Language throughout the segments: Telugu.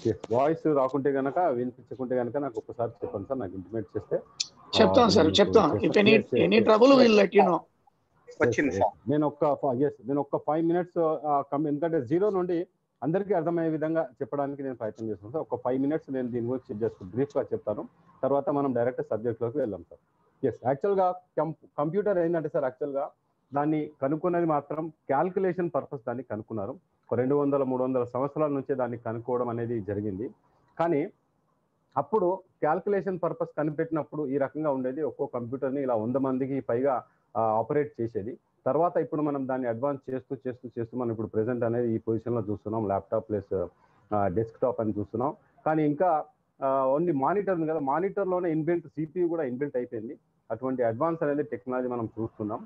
వాయిస్ రాకుంటే గనక వినిపించకుంటే గనక నాకు ఒక్కసారి చెప్పండి సార్ నాకు ఇంటిమేట్ చేస్తే చెప్తాం సార్ మీకు చెప్తాం చేస్తాను. If any Yes, yes, any yes. Trouble will let you know వచ్చింది Yes, సార్ yes. నేను ఒక్క ఎస్ నేను ఒక్క ఫైవ్ మినిట్స్ ఎందుకంటే జీరో నుండి అందరికీ అర్థమయ్యే విధంగా చెప్పడానికి నేను ప్రయత్నం చేస్తాను సార్ ఒక ఫైవ్ మినిట్స్ నేను దీని గురించి జస్ట్ బ్రీఫ్ గా చెప్తాను తర్వాత మనం డైరెక్ట్ సబ్జెక్ట్ లోకి వెళ్దాం సార్ ఎస్ యాక్చువల్ గా కంప్యూటర్ ఏంటంటే సార్ యాక్చువల్ గా దాన్ని కనుక్కున్నది మాత్రం క్యాల్కులేషన్ పర్పస్ దాన్ని కనుక్కున్నారు ఒక రెండు వందల మూడు వందల సంవత్సరాల నుంచే దాన్ని కనుక్కోవడం అనేది జరిగింది కానీ అప్పుడు క్యాల్కులేషన్ పర్పస్ కనిపెట్టినప్పుడు ఈ రకంగా ఉండేది ఒక్కో కంప్యూటర్ని ఇలా వంద మందికి పైగా ఆపరేట్ చేసేది తర్వాత ఇప్పుడు మనం దాన్ని అడ్వాన్స్ చేస్తూ చేస్తూ చేస్తూ మనం ఇప్పుడు ప్రెసెంట్ అనేది ఈ పొజిషన్లో చూస్తున్నాం ల్యాప్టాప్ ప్లస్ డెస్క్టాప్ అని చూస్తున్నాం కానీ ఇంకా ఓన్లీ మానిటర్ ఉంది కదా మానిటర్లోనే ఇన్బిల్ట్ సిపియు కూడా ఇన్బిల్ట్ అయిపోయింది అటువంటి అడ్వాన్స్ అనేది టెక్నాలజీ మనం చూస్తున్నాం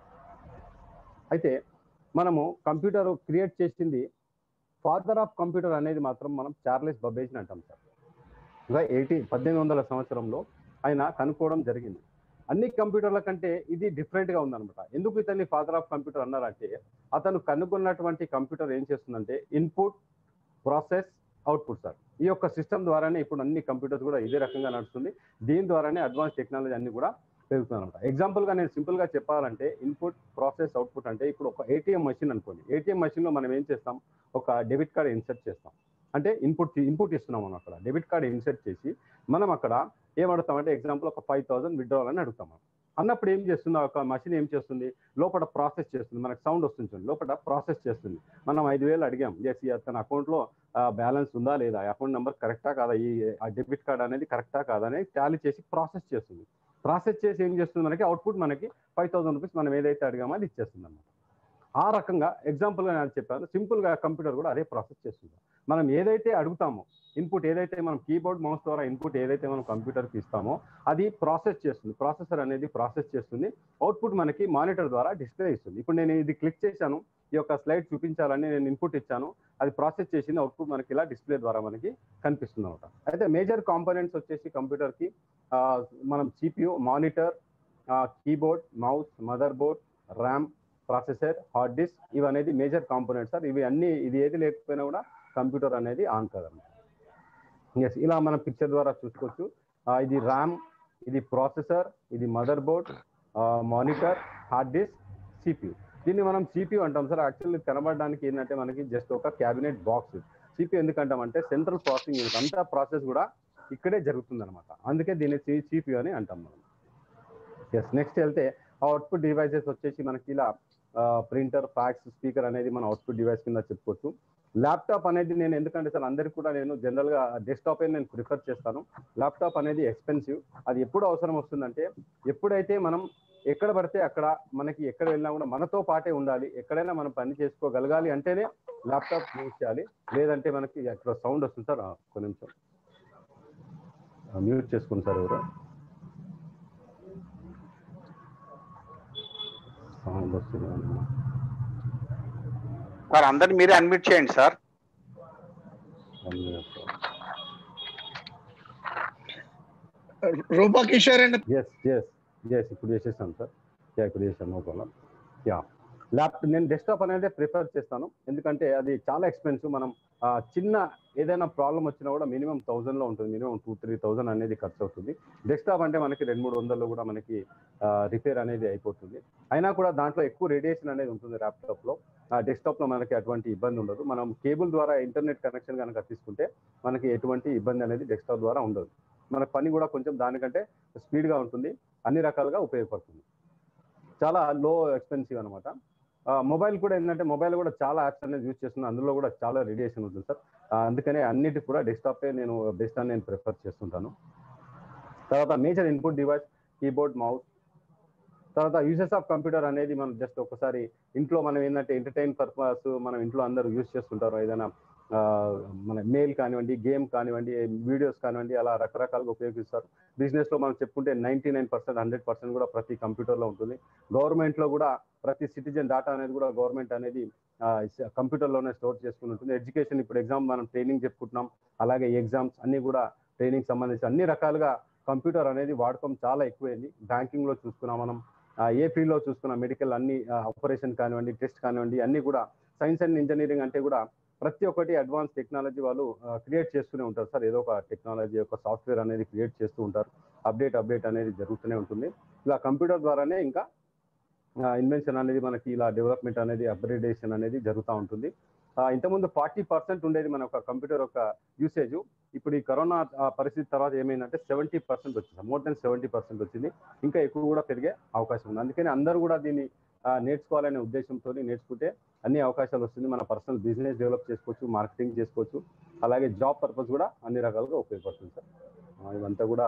అయితే మనము కంప్యూటర్ క్రియేట్ చేసింది ఫాదర్ ఆఫ్ కంప్యూటర్ అనేది మాత్రం మనం చార్లెస్ బబేజ్ అని అంటాం సార్ ఇంకా ఎయిటీ పద్దెనిమిది వందల సంవత్సరంలో ఆయన కనుక్కోవడం జరిగింది అన్ని కంప్యూటర్ల కంటే ఇది డిఫరెంట్ గా ఉందన్నమాట ఎందుకు ఇతన్ని ఫాదర్ ఆఫ్ కంప్యూటర్ అన్నారంటే అతను కనుగొన్నటువంటి కంప్యూటర్ ఏం చేస్తుందంటే ఇన్పుట్ ప్రాసెస్ అవుట్పుట్ సార్ ఈ యొక్క సిస్టమ్ ద్వారానే ఇప్పుడు అన్ని కంప్యూటర్స్ కూడా ఇదే రకంగా నడుస్తుంది దీని ద్వారానే అడ్వాన్స్ టెక్నాలజీ అన్ని కూడా పెరుగుతుంది అనమాట ఎగ్జాంపుల్ గా నేను సింపుల్ గా చెప్పాలంటే ఇన్పుట్ ప్రాసెస్ అవుట్పుట్ అంటే ఇప్పుడు ఒక ఏటీఎం మెషిన్ అనుకోండి ఏటీఎం మెషిన్ లో మనం ఏం చేస్తాం ఒక డెబిట్ కార్డ్ ఇన్సర్ట్ చేస్తాం అంటే ఇన్పుట్ ఇన్పుట్ ఇస్తున్నాం మనం అక్కడ డెబిట్ కార్డ్ ఇన్సర్ట్ చేసి మనం అక్కడ ఏం అడుగుతామంటే ఎగ్జాంపుల్ ఒక ఫైవ్ థౌసండ్ విత్డ్రాల్ అని అడుగుతాం మనం అన్నప్పుడు ఏం చేస్తుంది ఒక మషిన్ ఏం చేస్తుంది లోపల ప్రాసెస్ చేస్తుంది మనకు సౌండ్ వస్తుంది చూడండి లోపల ప్రాసెస్ చేస్తుంది మనం ఐదు వేలు అడిగాం ఎస్ తన అకౌంట్లో బ్యాలెన్స్ ఉందా లేదా అకౌంట్ నెంబర్ కరెక్టా కాదా ఈ డెబిట్ కార్డ్ అనేది కరెక్టా కాదా అనేది టాలీ చేసి ప్రాసెస్ చేస్తుంది ప్రాసెస్ చేసి ఏం చేస్తుంది మనకి అవుట్పుట్ మనకి ఫైవ్ థౌసండ్ రూపీస్ మనం ఏదైతే అడిగామో అది ఇచ్చేస్తుంది అన్నమాట ఆ రకంగా ఎగ్జాంపుల్గా నేను చెప్పాను సింపుల్గా కంప్యూటర్ కూడా అదే ప్రాసెస్ చేస్తుంది మనం ఏదైతే అడుగుతామో ఇన్పుట్ ఏదైతే మనం కీబోర్డ్ మౌస్ ద్వారా ఇన్పుట్ ఏదైతే మనం కంప్యూటర్కి ఇస్తామో అది ప్రాసెస్ చేస్తుంది ప్రాసెసర్ అనేది ప్రాసెస్ చేస్తుంది అవుట్పుట్ మనకి మానిటర్ ద్వారా డిస్ప్లే ఇస్తుంది ఇప్పుడు నేను ఇది క్లిక్ చేశాను ఈ యొక్క స్లైడ్ చూపించాలని నేను ఇన్పుట్ ఇచ్చాను అది ప్రాసెస్ చేసింది అవుట్పుట్ మనకి ఇలా డిస్ప్లే ద్వారా మనకి కనిపిస్తుంది అనమాట అయితే మేజర్ కాంపోనెంట్స్ వచ్చేసి కంప్యూటర్కి మనం CPU monitor keyboard mouse motherboard RAM processor hard disk ఇవి అనేది మేజర్ కాంపోనెంట్స్ సార్ ఇవి అన్ని ఇది ఏది లేకపోయినా కూడా కంప్యూటర్ అనేది ఆన్ కదన్నమాట ఎస్ ఇలా మనం పిక్చర్ ద్వారా చూసుకోవచ్చు ఇది ర్యామ్ ఇది ప్రాసెసర్ ఇది motherboard monitor hard disk CPU దీన్ని మనం సిపియు అంటాం సార్ యాక్చువల్లీ కనబడడానికి ఏంటంటే మనకి జస్ట్ ఒక క్యాబినెట్ బాక్స్ సిపియు ఎందుకంటామంటే సెంట్రల్ ప్రాసెసింగ్ యూనిట్ అంతా ప్రాసెస్ కూడా ఇక్కడే జరుగుతుంది అనమాట అందుకే దీన్ని సిపియు అని అంటాం మనం ఎస్ నెక్స్ట్ వెళ్తే అవుట్పుట్ డివైసెస్ వచ్చేసి మనకి ఇలా ప్రింటర్ ఫ్యాక్స్ స్పీకర్ అనేది మన అవుట్పుట్ డివైస్ కింద చెప్పుకోవచ్చు ల్యాప్టాప్ అనేది నేను ఎందుకంటే సార్ అందరికి కూడా నేను జనరల్గా డెస్క్టాప్ నేను ప్రిఫర్ చేస్తాను ల్యాప్టాప్ అనేది ఎక్స్పెన్సివ్ అది ఎప్పుడు అవసరం వస్తుందంటే ఎప్పుడైతే మనం ఎక్కడ పడితే అక్కడ మనకి ఎక్కడ వెళ్ళినా కూడా మనతో పాటే ఉండాలి ఎక్కడైనా మనం పని చేసుకోగలగాలి అంటేనే ల్యాప్టాప్ యూజ్ చేయాలి లేదంటే మనకి అక్కడ సౌండ్ వస్తుంది సార్ ఒక నిమిషం మ్యూట్ చేసుకోండి సార్ ఎవరు సౌండ్ వస్తుంది సార్ అందరిని మీరే అన్మ్యూట్ చేయండి sir Rupa Kishore and yes yes yes ఇప్పుడు చేసేసాను సార్ యా ఇప్పుడు చేసాను నో ప్రాబ్లం యా ల్యాప్టాప్ నేను డెస్క్టాప్ అనేది ప్రిఫర్ చేస్తాను ఎందుకంటే అది చాలా ఎక్స్పెన్సివ్ మనం ఆ, చిన్న ఏదైనా ప్రాబ్లం వచ్చినా కూడా మినిమం థౌజండ్లో ఉంటుంది మినిమం టూ త్రీ థౌజండ్ అనేది ఖర్చు అవుతుంది డెస్క్టాప్ అంటే మనకి రెండు మూడు వందల్లో కూడా మనకి రిపేర్ అనేది అయిపోతుంది అయినా కూడా దాంట్లో ఎక్కువ రేడియేషన్ అనేది ఉంటుంది ల్యాప్టాప్లో డెస్క్టాప్లో మనకి అటువంటి ఇబ్బంది ఉండదు మనం కేబుల్ ద్వారా ఇంటర్నెట్ కనెక్షన్ కనుక తీసుకుంటే మనకి ఎటువంటి ఇబ్బంది అనేది డెస్క్టాప్ ద్వారా ఉండదు మన పని కూడా కొంచెం దానికంటే స్పీడ్గా ఉంటుంది అన్ని రకాలుగా ఉపయోగపడుతుంది చాలా లో ఎక్స్పెన్సివ్ అనమాట మొబైల్ కూడా ఏంటంటే మొబైల్ కూడా చాలా యాప్స్ అనేది యూజ్ చేస్తున్నాను అందులో కూడా చాలా రేడియేషన్ ఉంటుంది సార్ ఆ, అందుకనే అన్నిటికి కూడా డెస్క్టాపే నేను బెస్ట్ అని నేను ప్రిఫర్ చేస్తుంటాను తర్వాత major input device keyboard mouse తర్వాత యూజెస్ ఆఫ్ కంప్యూటర్ అనేది మనం జస్ట్ ఒకసారి ఇంట్లో మనం ఏంటంటే ఎంటర్టైన్ పర్పస్ మనం ఇంట్లో అందరూ యూజ్ చేస్తుంటారు ఏదైనా ఆ, మన మెయిల్ కానివ్వండి గేమ్ కానివ్వండి వీడియోస్ కానివ్వండి అలా రకరకాలుగా ఉపయోగిస్తారు బిజినెస్ లో మనం చెప్పుకుంటే ninety nine percent hundred percent కూడా ప్రతి కంప్యూటర్ లో ఉంటుంది గవర్నమెంట్ లో కూడా ప్రతి సిటిజన్ డేటా అనేది కూడా గవర్నమెంట్ అనేది కంప్యూటర్ లోనే స్టోర్ చేసుకుని ఉంటుంది ఎడ్యుకేషన్ ఇప్పుడు ఎగ్జామ్ మనం ట్రైనింగ్ చెప్పుకుంటున్నాం అలాగే ఎగ్జామ్స్ అన్ని కూడా ట్రైనింగ్ సంబంధించి అన్ని రకాలుగా కంప్యూటర్ అనేది వాడకం చాలా ఎక్కువైంది బ్యాంకింగ్ లో చూసుకున్నాం మనం ఆ, ఏ ఫీల్డ్ లో చూసుకున్నాం మెడికల్ అన్ని ఆపరేషన్ కానివ్వండి టెస్ట్ కానివ్వండి అన్ని కూడా సైన్స్ అండ్ ఇంజనీరింగ్ అంటే కూడా ప్రతి ఒక్కటి అడ్వాన్స్ టెక్నాలజీ వాళ్ళు క్రియేట్ చేస్తూనే ఉంటారు సార్ ఏదో ఒక టెక్నాలజీ ఒక సాఫ్ట్వేర్ అనేది క్రియేట్ చేస్తూ ఉంటారు అప్డేట్ అప్డేట్ అనేది జరుగుతూనే ఉంటుంది ఇలా కంప్యూటర్ ద్వారానే ఇంకా ఇన్వెన్షన్ అనేది మనకి ఇలా డెవలప్మెంట్ అనేది అప్గ్రేడేషన్ అనేది జరుగుతూ ఉంటుంది ఆ, ఇంతకుముందు ఫార్టీ పర్సెంట్ ఉండేది మన ఒక కంప్యూటర్ ఒక యూసేజ్ ఇప్పుడు ఈ కరోనా ఆ, పరిస్థితి తర్వాత ఏమైందంటే సెవెంటీ పర్సెంట్ వచ్చింది మోర్ దెన్ సెవెంటీ పర్సెంట్ వచ్చింది ఇంకా ఎక్కువ కూడా పెరిగే అవకాశం ఉంది అందుకని అందరూ కూడా దీన్ని ఆ, నేర్చుకోవాలనే ఉద్దేశంతో నేర్చుకుంటే అన్ని అవకాశాలు వస్తుంది మన పర్సనల్ బిజినెస్ డెవలప్ చేసుకోవచ్చు మార్కెటింగ్ చేసుకోవచ్చు అలాగే జాబ్ పర్పస్ కూడా అన్ని రకాలుగా ఉపయోగపడుతుంది సార్ ఆ, ఇదంతా కూడా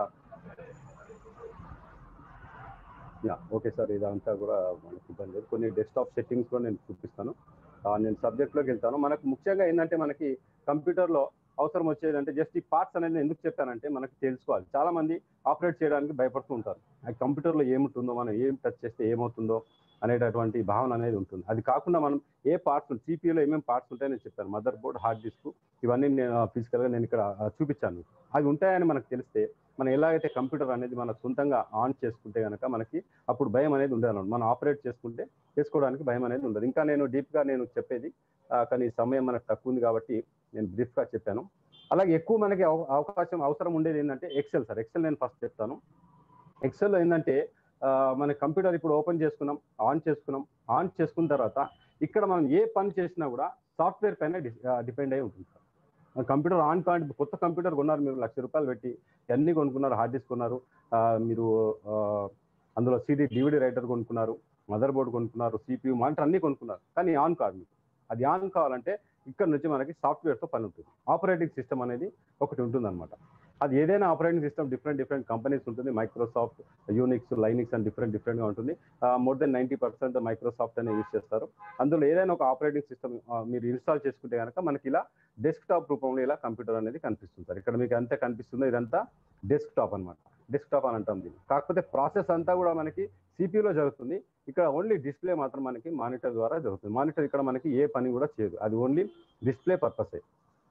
యా ఓకే సార్ ఇదంతా కూడా మనకి ఇబ్బంది లేదు కొన్ని డెస్క్టాప్ సెట్టింగ్స్ లో నేను చూపిస్తాను ఆ, నేను సబ్జెక్ట్ లోకి వెళ్తాను మనకు ముఖ్యంగా ఏంటంటే మనకి కంప్యూటర్ లో అవసరం వచ్చేదంటే జస్ట్ ఈ పార్ట్స్ అనేది నేను ఎందుకు చెప్పానంటే మనకి తెలుసుకోవాలి చాలా మంది ఆపరేట్ చేయడానికి భయపడుతూ ఉంటారు ఆ కంప్యూటర్ లో ఏముంటుందో మనం ఏం టచ్ చేస్తే ఏమవుతుందో అనేటటువంటి భావన అనేది ఉంటుంది అది కాకుండా మనం ఏ పార్ట్స్ సిపియూలో ఏమేమి పార్ట్స్ ఉంటాయని నేను చెప్పాను మదర్ బోర్డ్ హార్డ్ డిస్క్ ఇవన్నీ నేను ఫిజికల్ గా నేను ఇక్కడ ఆ, చూపించాను అవి ఉంటాయని మనకు తెలిస్తే మనం ఎలాగైతే కంప్యూటర్ అనేది మన సొంతంగా ఆన్ చేసుకుంటే కనుక మనకి అప్పుడు భయం అనేది ఉండదు మనం ఆపరేట్ చేసుకుంటే చేసుకోవడానికి భయం అనేది ఉండదు ఇంకా నేను డీప్ గా నేను చెప్పేది ఆ, కానీ సమయం మనకు తక్కువ ఉంది కాబట్టి నేను బ్రీఫ్ గా చెప్పాను అలాగే ఎక్కువ మనకి అవ- అవకాశం అవసరం ఉండేది ఏంటంటే ఎక్సెల్ సార్ ఎక్సెల్ నేను ఫస్ట్ చెప్తాను ఎక్సెల్ ఏంటంటే ఆ, మన కంప్యూటర్ ఇప్పుడు ఓపెన్ చేసుకున్నాం ఆన్ చేసుకున్నాం ఆన్ చేసుకున్న తర్వాత ఇక్కడ మనం ఏ పని చేసినా కూడా సాఫ్ట్వేర్ పైన డిపెండ్ అయి ఉంటుంది సార్ మన కంప్యూటర్ ఆన్ కాండి కొత్త కంప్యూటర్ కొన్నారు మీరు లక్ష రూపాయలు పెట్టి అన్ని కొనుక్కున్నారు హార్డ్ డిస్క్ కొన్నారు ఆ, మీరు ఆ, అందులో సిడి డివిడి రైటర్ కొనుక్కున్నారు మదర్ బోర్డ్ కొనుక్కున్నారు సిపియు మానిటర్ అన్ని కొనుక్కున్నారు కానీ ఆన్ కాదు మీకు అది ఆన్ కావాలంటే ఇక్కడ నుంచి మనకి సాఫ్ట్వేర్తో పని ఉంటుంది ఆపరేటింగ్ సిస్టమ్ అనేది ఒకటి ఉంటుంది అనమాట అది ఏదైనా operating system different different companies ఉంటుంది మైక్రోసాఫ్ట్ యూనిక్స్ లైనిక్స్ అని డిఫరెంట్ డిఫరెంట్గా ఉంటుంది more than ninety percent Microsoft అనే యూస్ చేస్తారు అందులో ఏదైనా ఒక ఆపరేటింగ్ సిస్టమ్ మీరు ఇన్స్టాల్ చేసుకుంటే కనుక మనకి ఇలా డెస్క్టాప్ రూపంలో ఇలా కంప్యూటర్ అనేది కనిపిస్తుంది సార్ ఇక్కడ మీకు అంతే కనిపిస్తుందో ఇదంతా డెస్క్టాప్ అన్నమాట డెస్క్టాప్ అని అంటాం దీన్ని కాకపోతే ప్రాసెస్ అంతా కూడా మనకి సిపియూలో జరుగుతుంది ఇక్కడ ఓన్లీ డిస్ప్లే మాత్రం మనకి మానిటర్ ద్వారా జరుగుతుంది మానిటర్ ఇక్కడ మనకి ఏ పని కూడా చేయదు అది ఓన్లీ డిస్ప్లే పర్పసే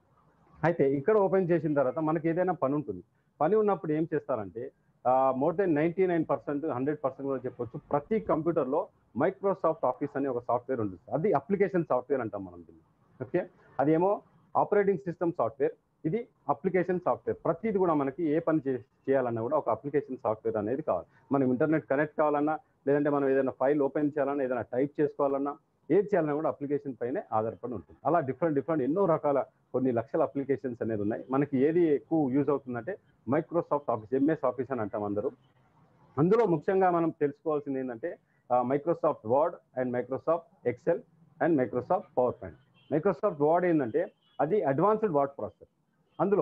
అయితే ఇక్కడ ఓపెన్ చేసిన తర్వాత మనకి ఏదైనా పని ఉంటుంది పని ఉన్నప్పుడు ఏం చేస్తారంటే more than ninety nine percent hundred percent కూడా చెప్పొచ్చు ప్రతి కంప్యూటర్లో మైక్రోసాఫ్ట్ ఆఫీస్ అనే ఒక సాఫ్ట్వేర్ ఉంటుంది అది అప్లికేషన్ సాఫ్ట్వేర్ అంటాం మనం దీన్ని ఓకే అదేమో ఆపరేటింగ్ సిస్టమ్ సాఫ్ట్వేర్ ఇది అప్లికేషన్ సాఫ్ట్వేర్ ప్రతిది కూడా మనకి ఏ పని చే చేయాలన్నా కూడా ఒక అప్లికేషన్ సాఫ్ట్వేర్ అనేది కావాలి మనం ఇంటర్నెట్ కనెక్ట్ కావాలన్నా లేదంటే మనం ఏదైనా ఫైల్ ఓపెన్ చేయాలన్నా ఏదైనా టైప్ చేసుకోవాలన్నా ఏది చేయాలన్నా కూడా అప్లికేషన్ పైనే ఆధారపడి ఉంటుంది అలా డిఫరెంట్ డిఫరెంట్ ఎన్నో రకాల కొన్ని లక్షల అప్లికేషన్స్ అనేది ఉన్నాయి మనకి ఏది ఎక్కువ యూజ్ అవుతుందంటే మైక్రోసాఫ్ట్ ఆఫీస్ ఎంఎస్ ఆఫీస్ అని అంటాం అందరూ అందులో ముఖ్యంగా మనం తెలుసుకోవాల్సింది ఏంటంటే Microsoft Word and Microsoft Excel and Microsoft PowerPoint Microsoft Word ఏంటంటే అది అడ్వాన్స్డ్ వర్డ్ ప్రాసెసర్ అందులో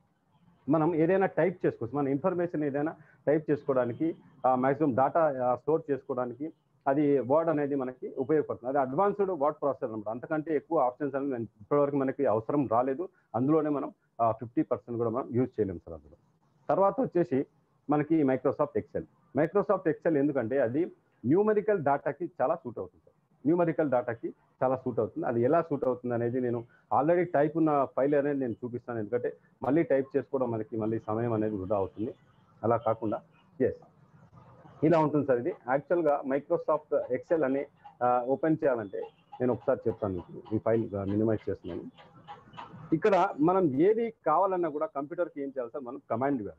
మనం ఏదైనా టైప్ చేసుకోవచ్చు మన ఇన్ఫర్మేషన్ ఏదైనా టైప్ చేసుకోవడానికి మ్యాక్సిమం డేటా స్టోర్ చేసుకోవడానికి అది వర్డ్ అనేది మనకి ఉపయోగపడుతుంది అది అడ్వాన్స్డ్ వర్డ్ ప్రాసెసర్ అనమాట అంతకంటే ఎక్కువ ఆప్షన్స్ అనేది నేను ఇప్పటివరకు మనకి అవసరం రాలేదు అందులోనే మనం ఫిఫ్టీ పర్సెంట్ కూడా మనం యూజ్ చేయలేము సార్ అందులో తర్వాత వచ్చేసి మనకి మైక్రోసాఫ్ట్ ఎక్సెల్ మైక్రోసాఫ్ట్ ఎక్సెల్ ఎందుకంటే అది న్యూమరికల్ డేటాకి చాలా సూట్ అవుతుంది సార్ న్యూమరికల్ డేటాకి చాలా సూట్ అవుతుంది అది ఎలా సూట్ అవుతుంది అనేది నేను ఆల్రెడీ టైప్ ఉన్న ఫైల్ అనేది నేను చూపిస్తాను ఎందుకంటే మళ్ళీ టైప్ చేసుకోవడం మనకి మళ్ళీ సమయం అనేది వృధా అవుతుంది అలా కాకుండా ఎస్ ఇలా ఉంటుంది సార్ ఇది యాక్చువల్గా మైక్రోసాఫ్ట్ ఎక్సెల్ అని ఓపెన్ చేయాలంటే నేను ఒకసారి చెప్తాను మీకు ఈ ఫైల్ మినిమైజ్ చేస్తున్నాను ఇక్కడ మనం ఏది కావాలన్నా కూడా కంప్యూటర్కి ఏం చేయాలి సార్ మనం కమాండ్ ఇవ్వాలి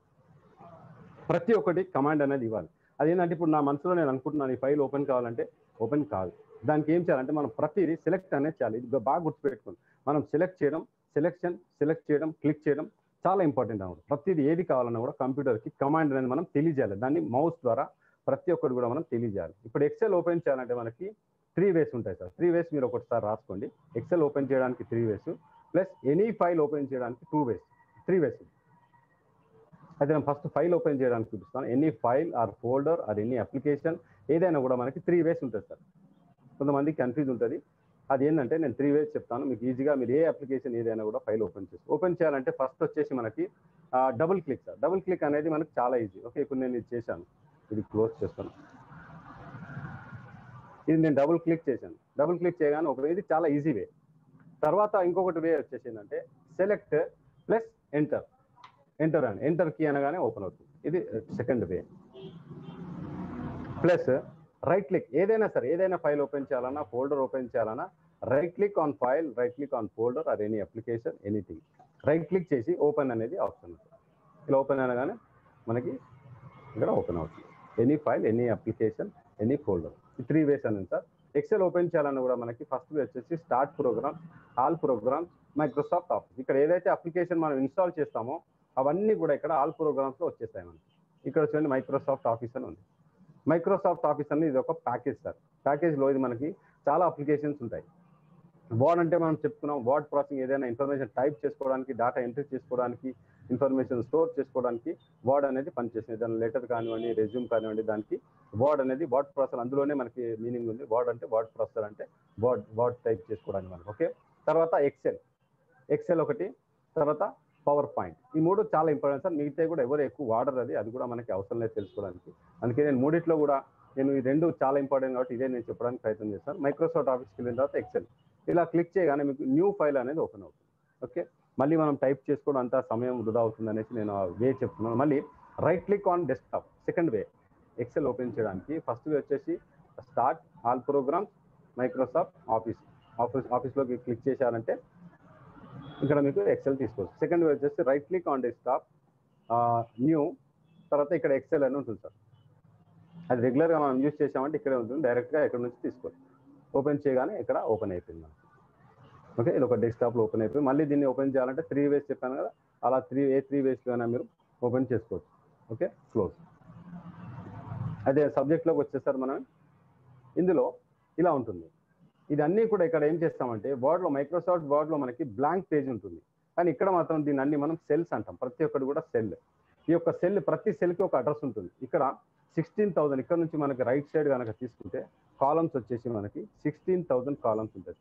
ప్రతి ఒక్కటి కమాండ్ అనేది ఇవ్వాలి అదేంటంటే ఇప్పుడు నా మనసులో నేను అనుకుంటున్నాను ఈ ఫైల్ ఓపెన్ కావాలంటే ఓపెన్ కాదు దానికి ఏం చేయాలంటే మనం ప్రతిదీ సెలెక్ట్ అనేది చేయాలి ఇది బాగా గుర్తుపెట్టుకోండి మనం సెలెక్ట్ చేయడం సెలెక్షన్ సెలెక్ట్ చేయడం క్లిక్ చేయడం చాలా ఇంపార్టెంట్ అన్నమాట ప్రతిదీ ఏది కావాలన్నా కూడా కంప్యూటర్కి కమాండ్ అనేది మనం తెలియజేయాలి దాన్ని మౌస్ ద్వారా ప్రతి ఒక్కటి కూడా మనం తెలియజేయాలి ఇప్పుడు ఎక్సెల్ ఓపెన్ చేయాలంటే మనకి త్రీ వేస్ ఉంటాయి సార్ త్రీ వేస్ మీరు ఒకటిసారి రాసుకోండి ఎక్సెల్ ఓపెన్ చేయడానికి three ways plus any file open చేయడానికి టూ వేస్ త్రీ వేస్ అయితే నేను ఫస్ట్ ఫైల్ ఓపెన్ చేయడానికి చూపిస్తాను any file or folder or any application ఏదైనా కూడా మనకి త్రీ వేస్ ఉంటుంది సార్ కొంతమంది కన్ఫ్యూజ్ ఉంటుంది అది ఏంటంటే నేను త్రీ వేస్ చెప్తాను మీకు ఈజీగా మీరు ఏ అప్లికేషన్ ఏదైనా కూడా ఫైల్ ఓపెన్ చేసి ఓపెన్ చేయాలంటే ఫస్ట్ వచ్చేసి మనకి double click sir double click అనేది మనకి చాలా ఈజీ ఓకే ఇప్పుడు నేను ఇది చేశాను ఇది క్లోజ్ చేస్తాను ఇది నేను డబుల్ క్లిక్ చేశాను డబుల్ క్లిక్ చేయగానే ఒక ఇది చాలా ఈజీ వే తర్వాత ఇంకొకటి వే వచ్చేసి ఏంటంటే సెలెక్ట్ ప్లస్ ఎంటర్ ఎంటర్ అని ఎంటర్ కీ అనగానే ఓపెన్ అవుతుంది ఇది second way plus right click ఏదైనా సరే ఏదైనా ఫైల్ ఓపెన్ చేయాలన్నా ఫోల్డర్ ఓపెన్ చేయాలన్నా right click on file right click on folder or any application anything right click చేసి ఓపెన్ అనేది ఆప్షన్ ఉంటుంది ఇలా ఓపెన్ అనగానే మనకి ఇక్కడ ఓపెన్ అవుతుంది any file any application any folder ఈ త్రీ వేస్ అని సార్ ఎక్సెల్ ఓపెన్ చేయాలన్నా కూడా మనకి ఫస్ట్ వచ్చేసి start program all programs Microsoft Office ఇక్కడ ఏదైతే అప్లికేషన్ మనం ఇన్స్టాల్ చేస్తామో అవన్నీ కూడా ఇక్కడ ఆల్ ప్రోగ్రామ్స్లో వచ్చేస్తాయి మనకి ఇక్కడ చూడండి మైక్రోసాఫ్ట్ ఆఫీస్ అని ఉంది మైక్రోసాఫ్ట్ ఆఫీస్ అనేది ఇది ఒక ప్యాకేజ్ సార్ ప్యాకేజ్లో ఇది మనకి చాలా అప్లికేషన్స్ ఉంటాయి వర్డ్ అంటే మనం చెప్పుకున్నాం వర్డ్ ప్రాసెసింగ్ ఏదైనా ఇన్ఫర్మేషన్ టైప్ చేసుకోవడానికి డేటా ఎంట్రీ చేసుకోవడానికి ఇన్ఫర్మేషన్ స్టోర్ చేసుకోవడానికి వర్డ్ అనేది పనిచేస్తుంది ఏదైనా లెటర్ కానివ్వండి రెజ్యూమ్ కానివ్వండి దానికి వర్డ్ అనేది వర్డ్ ప్రాసెసర్ అందులోనే మనకి మీనింగ్ ఉంది వర్డ్ అంటే వర్డ్ ప్రాసెసర్ అంటే వర్డ్ వర్డ్ టైప్ చేసుకోవడానికి మనకి ఓకే తర్వాత ఎక్సెల్ ఎక్సెల్ ఒకటి తర్వాత పవర్ పాయింట్ ఈ మూడు చాలా ఇంపార్టెంట్ సార్ మిగతా కూడా ఎవరు ఎక్కువ వాడరు అది అది కూడా మనకి అవసరం లేదు తెలుసుకోవడానికి అందుకే నేను మూడిట్లో కూడా నేను ఈ రెండు చాలా ఇంపార్టెంట్ కాబట్టి ఇదే నేను చెప్పడానికి ప్రయత్నం చేస్తాను మైక్రోసాఫ్ట్ ఆఫీస్కి వెళ్ళిన తర్వాత ఎక్సెల్ ఇలా క్లిక్ చేయగానే మీకు న్యూ ఫైల్ అనేది ఓపెన్ అవుతుంది ఓకే మళ్ళీ మనం టైప్ చేసుకోవడం అంత సమయం వృధా అవుతుంది అనేసి నేను వే చెప్తున్నాను మళ్ళీ right click on desktop second way Excel open చేయడానికి ఫస్ట్ వే వచ్చేసి start all programs Microsoft Office Office ఆఫీస్లోకి క్లిక్ చేశారంటే ఇక్కడ మీకు ఎక్సెల్ తీసుకోవచ్చు సెకండ్ వే వచ్చేసి right click on desktop new తర్వాత ఇక్కడ ఎక్సెల్ అని ఉంటుంది సార్ అది రెగ్యులర్గా మనం యూజ్ చేసామంటే ఇక్కడే ఉంటుంది డైరెక్ట్గా ఇక్కడ నుంచి తీసుకోవచ్చు ఓపెన్ చేయగానే ఇక్కడ ఓపెన్ అయిపోయింది మనకి ఓకే ఇది ఒక డెస్క్టాప్లో ఓపెన్ అయిపోయింది మళ్ళీ దీన్ని ఓపెన్ చేయాలంటే త్రీ వేస్ చెప్పాను కదా అలా త్రీ ఏ త్రీ వేస్లో అయినా మీరు ఓపెన్ చేసుకోవచ్చు ఓకే క్లోజ్ అదే సబ్జెక్ట్లోకి వచ్చేసరి మనం ఇందులో ఇలా ఉంటుంది ఇది అన్నీ కూడా ఇక్కడ ఏం చేస్తామంటే వర్డ్లో మైక్రోసాఫ్ట్ వర్డ్లో మనకి బ్లాంక్ పేజ్ ఉంటుంది కానీ ఇక్కడ మాత్రం దీన్ని అన్ని మనం సెల్స్ అంటాం ప్రతి ఒక్కటి కూడా సెల్ ఈ యొక్క సెల్ ప్రతి సెల్కి ఒక అడ్రస్ ఉంటుంది ఇక్కడ సిక్స్టీన్ థౌసండ్ ఇక్కడ నుంచి మనకి రైట్ సైడ్ కనుక తీసుకుంటే కాలమ్స్ వచ్చేసి మనకి సిక్స్టీన్ థౌసండ్ కాలమ్స్ ఉంటుంది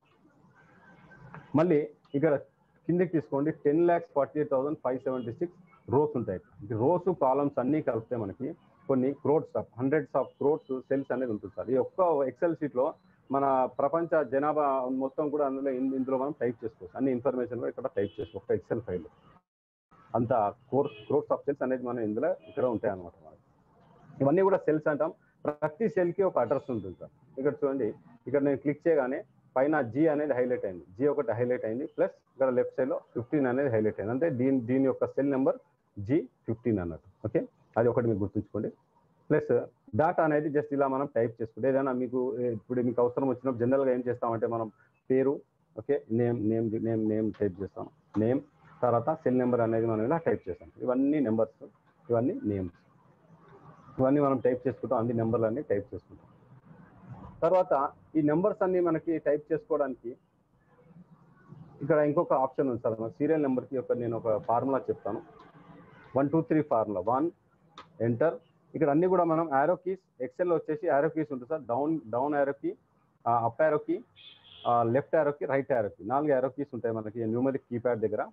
మళ్ళీ ఇక్కడ కిందకి తీసుకోండి ten lakhs forty eight thousand five seventy six rows ఉంటాయి రోస్ కాలమ్స్ అన్నీ కలిపితే మనకి కొన్ని crores of hundreds of crores cells అనేది ఉంటుంది సార్ ఈ ఒక్క ఎక్సెల్ షీట్లో మన ప్రపంచ జనాభా మొత్తం కూడా అందులో ఇన్- ఇందులో మనం టైప్ చేసుకోవచ్చు అన్ని ఇన్ఫర్మేషన్ కూడా ఇక్కడ టైప్ చేసుకోవచ్చు ఒక ఎక్సెల్ ఫైల్ అంత కోర్స్ క్రోడ్స్ ఆఫ్ సెల్స్ అనేది మనం ఇందులో ఇక్కడ ఉంటాయి అన్నమాట మనకి ఇవన్నీ కూడా సెల్స్ అంటాం ప్రతి సెల్ కి ఒక అడ్రస్ ఉంటుంది సార్ ఇక్కడ చూడండి ఇక్కడ నేను క్లిక్ చేయగానే పైన జీ అనేది హైలైట్ అయింది జీ ఒకటి హైలైట్ అయింది ప్లస్ ఇక్కడ లెఫ్ట్ సైడ్ లో ఫిఫ్టీన్ అనేది హైలైట్ అయింది అంటే దీని దీని యొక్క సెల్ నెంబర్ జీ ఫిఫ్టీన్ అన్నట్టు ఓకే అది ఒకటి మీకు గుర్తుంచుకోండి ప్లస్ డాటా అనేది జస్ట్ ఇలా మనం టైప్ చేసుకుంటే ఏదైనా మీకు ఏ, ఇప్పుడు మీకు అవసరం వచ్చినప్పుడు జనరల్గా ఏం చేస్తామంటే మనం పేరు okay name name name name type చేస్తాం నేమ్ తర్వాత సెల్ నెంబర్ అనేది మనం ఇలా టైప్ చేస్తాం ఇవన్నీ నెంబర్స్ ఇవన్నీ నేమ్స్ ఇవన్నీ మనం టైప్ చేసుకుంటాం అన్ని నెంబర్లు అన్ని టైప్ చేసుకుంటాం తర్వాత ఈ నెంబర్స్ అన్ని మనకి టైప్ చేసుకోవడానికి ఇక్కడ ఇంకొక ఆప్షన్ ఉంది సార్ సీరియల్ నెంబర్కి ఒక నేను ఒక ఫార్ములా చెప్తాను one two three formula one enter ఇక్కడ అన్ని కూడా మనం యారో కీస్ ఎక్సెల్ వచ్చేసి యారో కీస్ ఉంటుంది sir down down arrow key up arrow key left arrow key right arrow key నాలుగు యారో కీస్ ఉంటాయి మనకి న్యూమరిక్ కీప్యాడ్ దగ్గర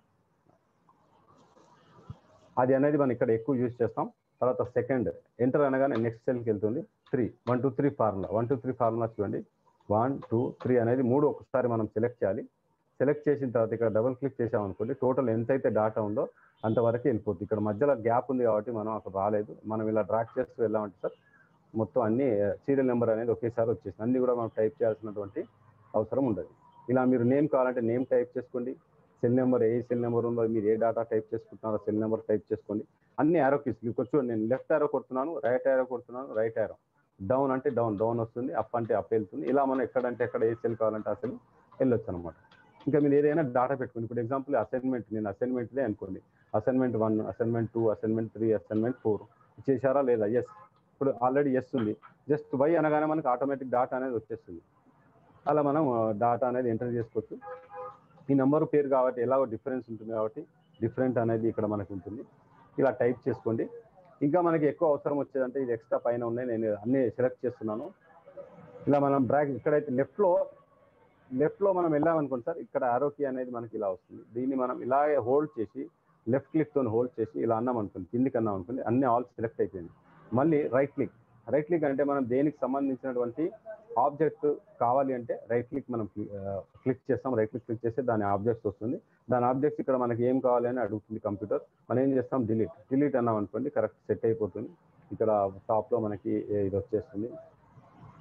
అది అనేది మనం ఇక్కడ ఎక్కువ యూజ్ చేస్తాం తర్వాత సెకండ్ ఎంటర్ అనగానే నెక్స్ట్ సెల్కి వెళ్తుంది three one two three formula one two three formula చూడండి వన్ టూ త్రీ అనేది మూడు ఒకసారి మనం సెలెక్ట్ చేయాలి సెలెక్ట్ చేసిన తర్వాత ఇక్కడ డబుల్ క్లిక్ చేసామనుకోండి టోటల్ ఎంతైతే డాటా ఉందో అంతవరకు వెళ్ళిపోతుంది ఇక్కడ మధ్యలో గ్యాప్ ఉంది కాబట్టి మనం అక్కడ రాలేదు మనం ఇలా డ్రాక్ చేస్తూ వెళ్ళామంటే సార్ మొత్తం అన్ని సీరియల్ నెంబర్ అనేది ఒకేసారి వచ్చేసింది అన్ని కూడా మనం టైప్ చేయాల్సినటువంటి అవసరం ఉండదు ఇలా మీరు నేమ్ కావాలంటే నేమ్ టైప్ చేసుకోండి సెల్ నెంబర్ ఏ సెల్ నెంబర్ ఉందో మీరు ఏ డేటా టైప్ చేసుకుంటున్నారో సెల్ నెంబర్ టైప్ చేసుకోండి అన్ని యారో కీస్ మీకు చూడండి నేను లెఫ్ట్ యారో కొడుతున్నాను రైట్ యారో కొడుతున్నాను రైట్ యారో డౌన్ అంటే డౌన్ డౌన్ వస్తుంది అప్ అంటే అప్ వెళ్తుంది ఇలా మనం ఎక్కడంటే ఎక్కడ ఏ సెల్ కావాలంటే ఆ సెల్ వెళ్ళొచ్చు అనమాట ఇంకా మీరు ఏదైనా డాటా పెట్టుకోండి ఇప్పుడు ఎగ్జాంపుల్ అసైన్మెంట్ నేను అసైన్మెంట్దే అనుకోండి assignment one assignment two assignment three assignment four చేశారా లేదా ఎస్ ఇప్పుడు ఆల్రెడీ ఎస్ ఉంది జస్ట్ వై అనగానే మనకి ఆటోమేటిక్ డాటా అనేది వచ్చేస్తుంది అలా మనం డాటా అనేది ఎంటర్ చేసుకోవచ్చు ఈ నెంబర్ పేరు కాబట్టి ఎలాగో డిఫరెన్స్ ఉంటుంది కాబట్టి డిఫరెంట్ అనేది ఇక్కడ మనకు ఉంటుంది ఇలా టైప్ చేసుకోండి ఇంకా మనకి ఎక్కువ అవసరం వచ్చేదంటే ఇది ఎక్స్ట్రా పైన ఉన్నాయి నేను అన్ని సెలెక్ట్ చేస్తున్నాను ఇలా మనం డ్రాగ్ ఇక్కడైతే లెఫ్ట్లో లెఫ్ట్లో మనం వెళ్ళామనుకోండి సార్ ఇక్కడ ఆరోకి అనేది మనకి ఇలా వస్తుంది దీన్ని మనం ఇలాగే హోల్డ్ చేసి లెఫ్ట్ క్లిక్ తో హోల్డ్ చేసి ఇలా అన్నాం అనుకోండి కిందికి అన్నాం అనుకోండి అన్ని ఆల్ సెలెక్ట్ అయిపోయింది మళ్ళీ రైట్ క్లిక్ రైట్ క్లిక్ అంటే మనం దేనికి సంబంధించినటువంటి ఆబ్జెక్ట్ కావాలి అంటే రైట్ క్లిక్ మనం క్లిక్ చేస్తాం రైట్ క్లిక్ క్లిక్ చేస్తే దాని ఆబ్జెక్ట్స్ వస్తుంది దాని ఆబ్జెక్ట్స్ ఇక్కడ మనకి ఏం కావాలి అని అడుగుతుంది కంప్యూటర్ మనం ఏం చేస్తాం డిలీట్ డిలీట్ అన్నాం అనుకోండి కరెక్ట్ సెట్ అయిపోతుంది ఇక్కడ టాప్ లో మనకి ఇది వచ్చేస్తుంది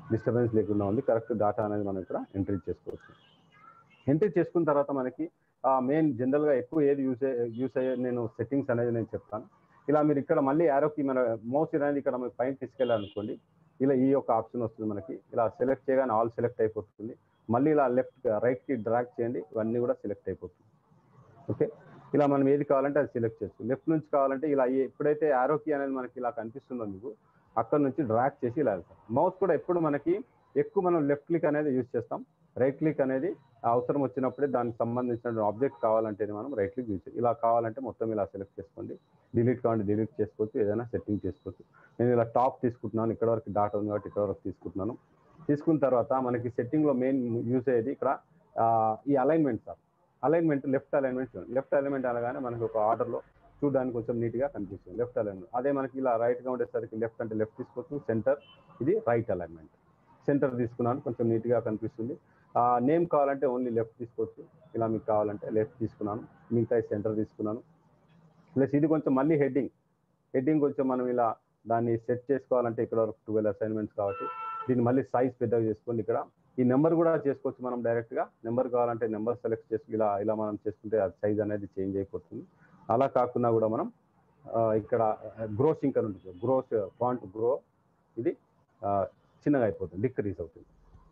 డిస్టర్బెన్స్ లేకుండా ఉంది కరెక్ట్ డేటా అనేది మనం ఇక్కడ ఎంట్రీ చేసుకోవచ్చు ఎంట్రీ చేసుకున్న తర్వాత మనకి మెయిన్ జనరల్గా ఎక్కువ ఏది యూస్ యూస్ అయ్యే నేను సెట్టింగ్స్ అనేది నేను చెప్తాను ఇలా మీరు ఇక్కడ మళ్ళీ యారోకి మన మౌస్ అనేది ఇక్కడ మీరు పైన తీసుకెళ్ళాలనుకోండి ఇలా ఈ యొక్క ఆప్షన్ వస్తుంది మనకి ఇలా సెలెక్ట్ చేయగానే ఆల్ సెలెక్ట్ అయిపోతుంది మళ్ళీ ఇలా లెఫ్ట్ రైట్ కి డ్రాగ్ చేయండి ఇవన్నీ కూడా సెలెక్ట్ అయిపోతుంది ఓకే ఇలా మనం ఏది కావాలంటే అది సెలెక్ట్ చేస్తాం లెఫ్ట్ నుంచి కావాలంటే ఇలా ఏ- ఎప్పుడైతే ఆరోకి అనేది మనకి ఇలా కనిపిస్తుందో మీకు అక్కడ నుంచి డ్రాగ్ చేసి ఇలా వెళ్తాం మౌస్ కూడా ఎప్పుడు మనకి ఎక్కువ మనం లెఫ్ట్ క్లిక్ అనేది యూజ్ చేస్తాం రైట్ క్లిక్ అనేది అవసరం వచ్చినప్పుడే దానికి సంబంధించిన ఆబ్జెక్ట్ కావాలంటే మనం రైట్ క్లిక్ యూజ్ ఇలా కావాలంటే మొత్తం ఇలా సెలెక్ట్ చేసుకోండి డిలీట్ కావాలంటే డిలీట్ చేసుకోవచ్చు ఏదైనా సెట్టింగ్ చేసుకోవచ్చు నేను ఇలా టాప్ తీసుకుంటున్నాను ఇక్కడ వరకు డాటా ఉంది కాబట్టి ఇక్కడ వరకు తీసుకుంటున్నాను తీసుకున్న తర్వాత మనకి సెట్టింగ్ లో మెయిన్ యూజ్ అయ్యేది ఇక్కడ ఆ, ఈ alignment sir alignment left alignment left alignment అనగానే మనకి ఒక ఆర్డర్ లో చూడడానికి కొంచెం నీట్ గా కనిపిస్తుంది లెఫ్ట్ అలైన్మెంట్ అదే మనకి ఇలా రైట్ గా ఉండేసరికి లెఫ్ట్ అంటే లెఫ్ట్ తీసుకోవచ్చు సెంటర్ ఇది రైట్ అలైన్మెంట్ సెంటర్ తీసుకున్నాను కొంచెం నీట్ గా కనిపిస్తుంది ఆ నేమ్ కావాలంటే ఓన్లీ లెఫ్ట్ తీసుకోవచ్చు ఇలా మీకు కావాలంటే లెఫ్ట్ తీసుకున్నాను మిగతా సెంటర్ తీసుకున్నాను ప్లస్ ఇది కొంచెం మళ్ళీ హెడ్డింగ్ హెడ్డింగ్ కొంచెం మనం ఇలా దాన్ని సెట్ చేసుకోవాలంటే ఇక్కడ వరకు ట్వెల్వ్ అసైన్మెంట్స్ కాబట్టి దీన్ని మళ్ళీ సైజ్ పెద్దగా చేసుకోండి ఇక్కడ ఈ నెంబర్ కూడా చేసుకోవచ్చు మనం డైరెక్ట్ గా నెంబర్ కావాలంటే నెంబర్ సెలెక్ట్ చేసి ఇలా ఇలా మనం చేసుకుంటే ఆ సైజ్ అనేది చేంజ్ అయిపోతుంది అలా కాకుండా కూడా మనం ఆ, ఇక్కడ గ్రో సింక్ అని ఉంటుంది గ్రోస్ ఫాంట్ గ్రో ఇది ఆ, చిన్నగా అయిపోతుంది డిక్రీజ్ అవుతుంది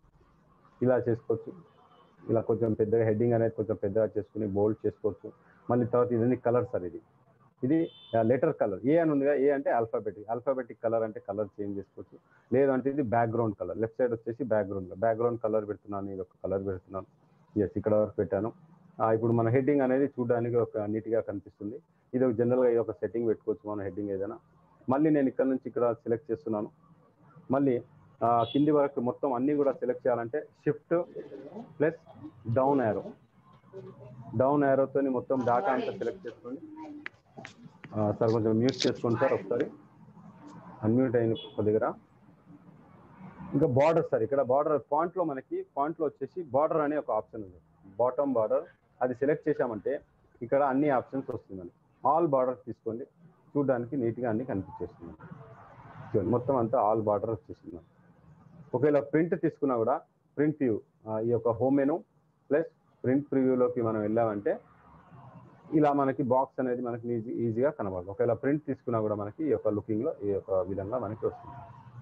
ఇలా చేసుకోవచ్చు ఇలా కొంచెం పెద్దగా హెడ్డింగ్ అనేది కొంచెం పెద్దగా చేసుకుని బోల్డ్ చేసుకోవచ్చు మళ్ళీ తర్వాత ఇది కలర్ సార్ ఇది ఇది లెటర్ కలర్ ఏ అని ఉందిగా ఏ అంటే ఆల్ఫాబెటిక్ ఆల్ఫాబెటిక్ కలర్ అంటే కలర్ చేంజ్ చేసుకోవచ్చు లేదంటే ఇది బ్యాక్గ్రౌండ్ కలర్ లెఫ్ట్ సైడ్ వచ్చేసి బ్యాక్గ్రౌండ్ బ్యాక్గ్రౌండ్ కలర్ పెడుతున్నాను ఇది ఒక కలర్ పెడుతున్నాను ఎస్ ఇక్కడ వరకు పెట్టాను ఆ, ఇప్పుడు మన హెడ్డింగ్ అనేది చూడడానికి ఒక నీట్ గా కనిపిస్తుంది ఇది ఒక జనరల్ గా ఇది ఒక సెట్టింగ్ పెట్టుకోవచ్చు మన హెడ్డింగ్ ఏదైనా మళ్ళీ నేను ఇక్కడ నుంచి ఇక్కడ సెలెక్ట్ చేస్తున్నాను మళ్ళీ ఆ, కింది వరకు మొత్తం అన్ని కూడా సెలెక్ట్ చేయాలంటే shift plus down arrow down యారోతో మొత్తం డాటా అంతా సెలెక్ట్ చేసుకోండి ఆ, సార్ కొంచెం మ్యూట్ చేసుకోండి సార్ ఒకసారి అన్మ్యూట్ అయిన ఒక దగ్గర ఇంకా బార్డర్ సార్ ఇక్కడ బార్డర్ ఫాంట్ లో మనకి ఫాంట్ లో వచ్చేసి బార్డర్ అనే ఒక ఆప్షన్ ఉంది బాటమ్ బార్డర్ అది సెలెక్ట్ చేశామంటే ఇక్కడ అన్ని ఆప్షన్స్ వస్తుందండి ఆల్ బార్డర్ తీసుకోండి చూడడానికి నీట్ గా అన్ని కనిపించేస్తుంది చూడండి మొత్తం అంతా ఆల్ బార్డర్ వచ్చేసింది ఒకవేళ ప్రింట్ తీసుకున్నా కూడా ప్రింట్ వ్యూ ఈ యొక్క హోమ్ మెను ప్లస్ ప్రింట్ ప్రివ్యూలోకి మనం వెళ్ళామంటే ఇలా మనకి బాక్స్ అనేది మనకి ఈజీ ఈజీగా కనబడదు ఒకవేళ ప్రింట్ తీసుకున్నా కూడా మనకి ఈ యొక్క లుకింగ్ లో ఈ యొక్క విధంగా మనకి వస్తుంది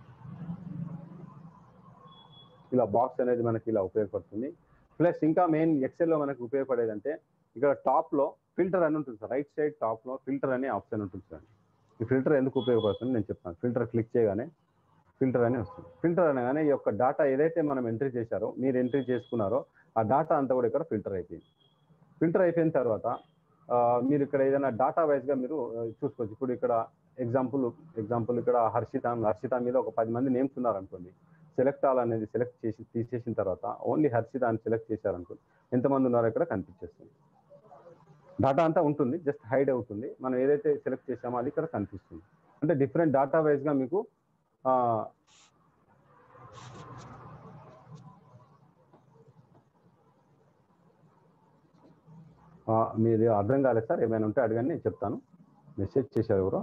ఇలా బాక్స్ అనేది మనకి ఇలా ఉపయోగపడుతుంది ప్లస్ ఇంకా మెయిన్ ఎక్సెల్ లో మనకి ఉపయోగపడేదంటే ఇక్కడ టాప్ లో ఫిల్టర్ అని ఉంటుంది సార్ రైట్ సైడ్ టాప్ లో ఫిల్టర్ అనే ఆప్షన్ ఉంటుంది సార్ ఈ ఫిల్టర్ ఎందుకు ఉపయోగపడుతుంది నేను చెప్తాను ఫిల్టర్ క్లిక్ చేయగానే ఫిల్టర్ అని వస్తుంది ఫిల్టర్ అనగానే ఈ యొక్క డేటా ఏదైతే మనం ఎంట్రీ చేశారో మీరు ఎంట్రీ చేసుకున్నారో ఆ డేటా అంతా కూడా ఇక్కడ ఫిల్టర్ అయిపోయింది ఫిల్టర్ అయిపోయిన తర్వాత ఆ, మీరు ఇక్కడ ఏదైనా డేటా వైజ్ గా మీరు ఆ, చూసుకోవచ్చు ఇప్పుడు ఇక్కడ ఎగ్జాంపుల్ ఎగ్జాంపుల్ ఇక్కడ హర్షిత హర్షిత మీద ఒక పది మంది నేమ్స్ ఉన్నారు అనుకోండి సెలెక్ట్ ఆల్ అనేది సెలెక్ట్ చేసి తీసేసిన తర్వాత ఓన్లీ హర్షిత అని సెలెక్ట్ చేశారనుకోండి ఎంతమంది ఉన్నారో ఇక్కడ కనిపించేస్తుంది డేటా అంతా ఉంటుంది జస్ట్ హైడ్ అవుతుంది మనం ఏదైతే సెలెక్ట్ చేసామో అది ఇక్కడ కనిపిస్తుంది అంటే డిఫరెంట్ డేటా వైజ్ గా మీకు ఆ, ఆ, మీది అర్థం కాలేదు సార్ ఏమైనా ఉంటే అడగండి నేను చెప్తాను మెసేజ్ చేశారు ఎవరో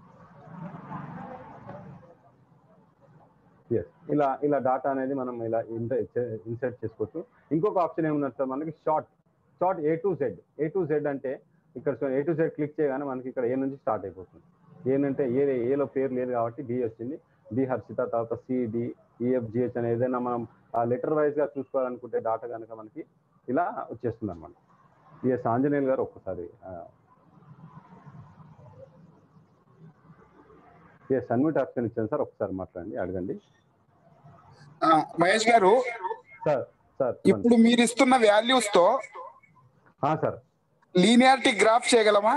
ఎస్ ఇలా ఇలా డాటా అనేది మనం ఇలా ఇన్సర్ట్ చేసుకోవచ్చు ఇంకొక ఆప్షన్ ఏముందంటే సార్ మనకి sort sort A to Z A to Z అంటే ఇక్కడ ఏ టు జెడ్ క్లిక్ చేయగానే మనకి ఇక్కడ ఏ నుంచి స్టార్ట్ అయిపోతుంది ఏంటంటే ఏ ఏలో పేరు లేదు కాబట్టి డి వచ్చింది డి హర్షిత తర్వాత సిడి ఈఎఫ్జిహెచ్ అని ఏదైనా మనం లెటర్ వైజ్ గా చూసుకోవాలనుకుంటే డాటా కనుక మనకి ఇలా వచ్చేస్తుంది అనమాట ఎస్ ఆంజనేయులు గారు ఒక్కసారి ఎస్ అన్మ్యూట్ ఆప్షన్ ఇచ్చాను సార్ ఒకసారి మాట్లాడండి అడగండి ఆ, మహేష్ గారు సార్ సార్ ఇప్పుడు మీరు ఇస్తున్న వాల్యూస్ తో సార్ లీనియారిటీ గ్రాఫ్ చేయగలమా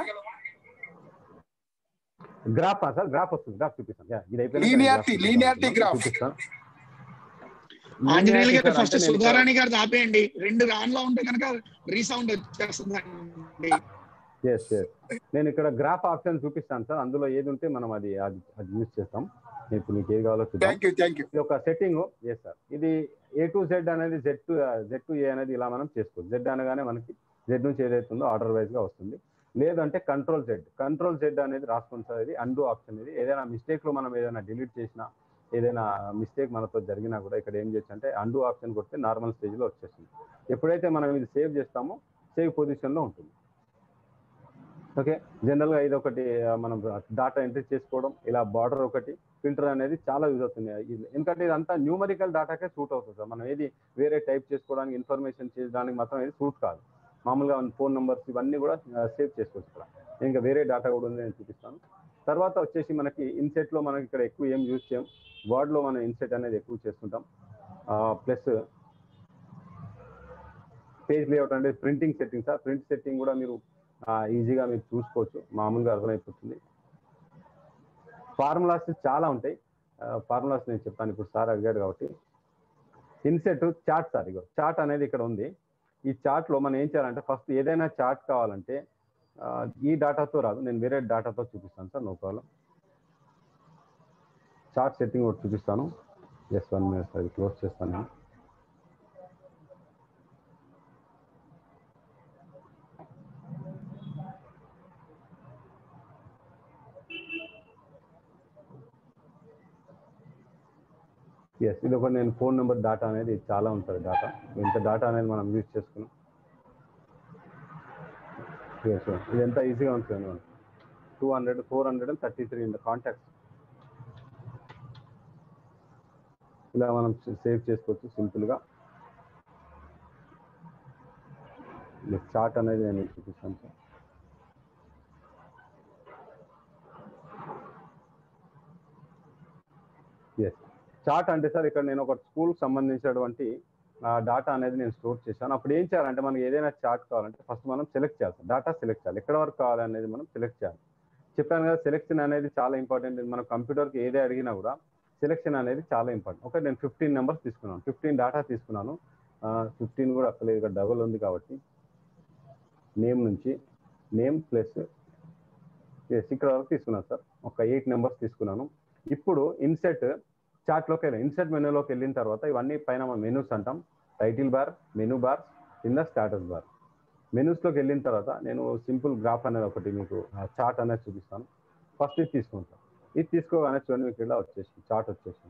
గ్రాఫ్ సార్ గ్రాఫ్ వస్తుంది గ్రాఫ్ చూపిస్తాను యా, ఇది అయిపోయినాక Linearity, graph linearity graph. చూపిస్తాను ఆంజనేయులు Linearity గారు సార్ ఫస్ట్ అంటే నేను ఇక్కడ- సుధారాణి గారు ఆపేయండి రెండు ఆన్ లో ఉంటే కనుక రీసౌండ్ వచ్చేస్తుందండి ఎస్ ఎస్ నేను ఇక్కడ గ్రాఫ్ ఆప్షన్ చూపిస్తాను సార్ అందులో ఏది ఉంటే మనం అది అది అది యూజ్ చేస్తాం ఇప్పుడు మీకు ఏది కావాలో చూద్దాం థ్యాంక్ యూ థ్యాంక్ యూ ఇది ఒక సెట్టింగ్ ఎస్ సార్ ఇది ఏ టు జెడ్ అనేది Z to Z to A అనేది ఇలా మనం చేసుకోవచ్చు జెడ్ అనగానే మనకి జెడ్ నుంచి ఏదైతే ఉందో ఆర్డర్ వైజ్ గా వస్తుంది లేదంటే కంట్రోల్ జెడ్ కంట్రోల్ జెడ్ అనేది రాసుకోండి సార్ ఇది అండు ఆప్షన్ ఇది ఏదైనా మిస్టేక్ లో మనం ఏదైనా డిలీట్ చేసినా ఏదైనా మిస్టేక్ మనతో జరిగినా కూడా ఇక్కడ ఏం చేయొచ్చు అంటే అండు ఆప్షన్ కొడితే నార్మల్ స్టేజ్లో వచ్చేస్తుంది ఎప్పుడైతే మనం ఇది సేవ్ చేస్తామో సేవ్ పొజిషన్లో ఉంటుంది ఓకే జనరల్గా ఇది ఒకటి ఆ, మనం డాటా ఎంట్రీ చేసుకోవడం ఇలా బార్డర్ ఒకటి ఫిల్టర్ అనేది చాలా యూజ్ అవుతుంది ఇది- ఎందుకంటే ఇదంతా న్యూమరికల్ డాటాకే సూట్ అవుతుంది సార్ మనం ఏది వేరే టైప్ చేసుకోవడానికి ఇన్ఫర్మేషన్ చేయడానికి మాత్రం ఇది సూట్ కాదు మామూలుగా ఫోన్ నెంబర్స్ ఇవన్నీ కూడా సేవ్ చేసుకోవచ్చు ఇక్కడ ఇంకా వేరే డాటా కూడా ఉంది నేను చూపిస్తాను తర్వాత వచ్చేసి మనకి ఇన్సెట్ లో మనకి ఇక్కడ ఎక్కువ ఏం యూజ్ చేయం వర్డ్ లో మనం ఇన్సెట్ అనేది ఎక్కువ చేస్తుంటాం ప్లస్ పేజ్ లేఅవుట్ అంటే printing setting sir print setting కూడా మీరు ఈజీగా మీరు చూసుకోవచ్చు మామూలుగా అర్థమైపోతుంది ఫార్ములాస్ చాలా ఉంటాయి ఫార్ములాస్ నేను చెప్తాను ఇప్పుడు సార్ అడిగాడు కాబట్టి ఇన్సెట్ చార్ట్ సార్ ఇగో చార్ట్ అనేది ఇక్కడ ఉంది ఈ చార్ట్ లో మనం ఏం చేయాలంటే ఫస్ట్ ఏదైనా చార్ట్ కావాలంటే ఆ, ఈ డాటాతో రాదు నేను వేరే డాటాతో చూపిస్తాను sir no problem chart setting ఒకటి చూపిస్తాను ఎస్ వన్ మినిట్ అది క్లోజ్ చేస్తాను నేను ఎస్ ఇది ఒక నేను ఫోన్ నెంబర్ డాటా అనేది చాలా ఉంటుంది డాటా ఇంత డాటా అనేది మనం యూజ్ చేసుకున్నాం ఎస్ ఇది ఎంత ఈజీగా ఉంటుంది మనం two hundred four hundred and thirty three contacts ఇలా మనం సేవ్ చేసుకోవచ్చు సింపుల్గా చార్ట్ అనేది నేను చూపిస్తాను సార్ ఎస్ చార్ట్ అంటే సార్ ఇక్కడ నేను ఒక స్కూల్ సంబంధించినటువంటి డాటా అనేది నేను స్టోర్ చేశాను అప్పుడు ఏం చేయాలంటే మనకి ఏదైనా చార్ట్ కావాలంటే ఫస్ట్ మనం సెలెక్ట్ చేయాలి డాటా సెలెక్ట్ చేయాలి ఎక్కడ వరకు కావాలనేది మనం సెలెక్ట్ చేయాలి చెప్పాను కదా సెలెక్షన్ అనేది చాలా ఇంపార్టెంట్ మన కంప్యూటర్కి ఏదే అడిగినా కూడా సెలెక్షన్ అనేది చాలా ఇంపార్టెంట్ ఓకే నేను ఫిఫ్టీన్ నెంబర్స్ తీసుకున్నాను ఫిఫ్టీన్ డాటా తీసుకున్నాను ఫిఫ్టీన్ కూడా అసలు ఇక్కడ డబుల్ ఉంది కాబట్టి నేమ్ నుంచి నేమ్ ప్లస్ ఎస్ ఇక్కడ వరకు తీసుకున్నాను సార్ ఒక ఎయిట్ నెంబర్స్ తీసుకున్నాను ఇప్పుడు ఇన్సెట్ చార్ట్లోకి వెళ్ళి ఇన్సెట్ మెనూలోకి వెళ్ళిన తర్వాత ఇవన్నీ పైన మనం మెనూస్ అంటాం టైటిల్ బార్ మెనూ బార్ కింద స్టాటస్ బార్ మెనూస్లోకి వెళ్ళిన తర్వాత నేను సింపుల్ గ్రాఫ్ అనేది ఒకటి మీకు చార్ట్ అనేది చూపిస్తాను ఫస్ట్ ఇది తీసుకుంటాను ఇది తీసుకోగానే చూడండి మీకు ఇలా వచ్చేసి చార్ట్ వచ్చేసి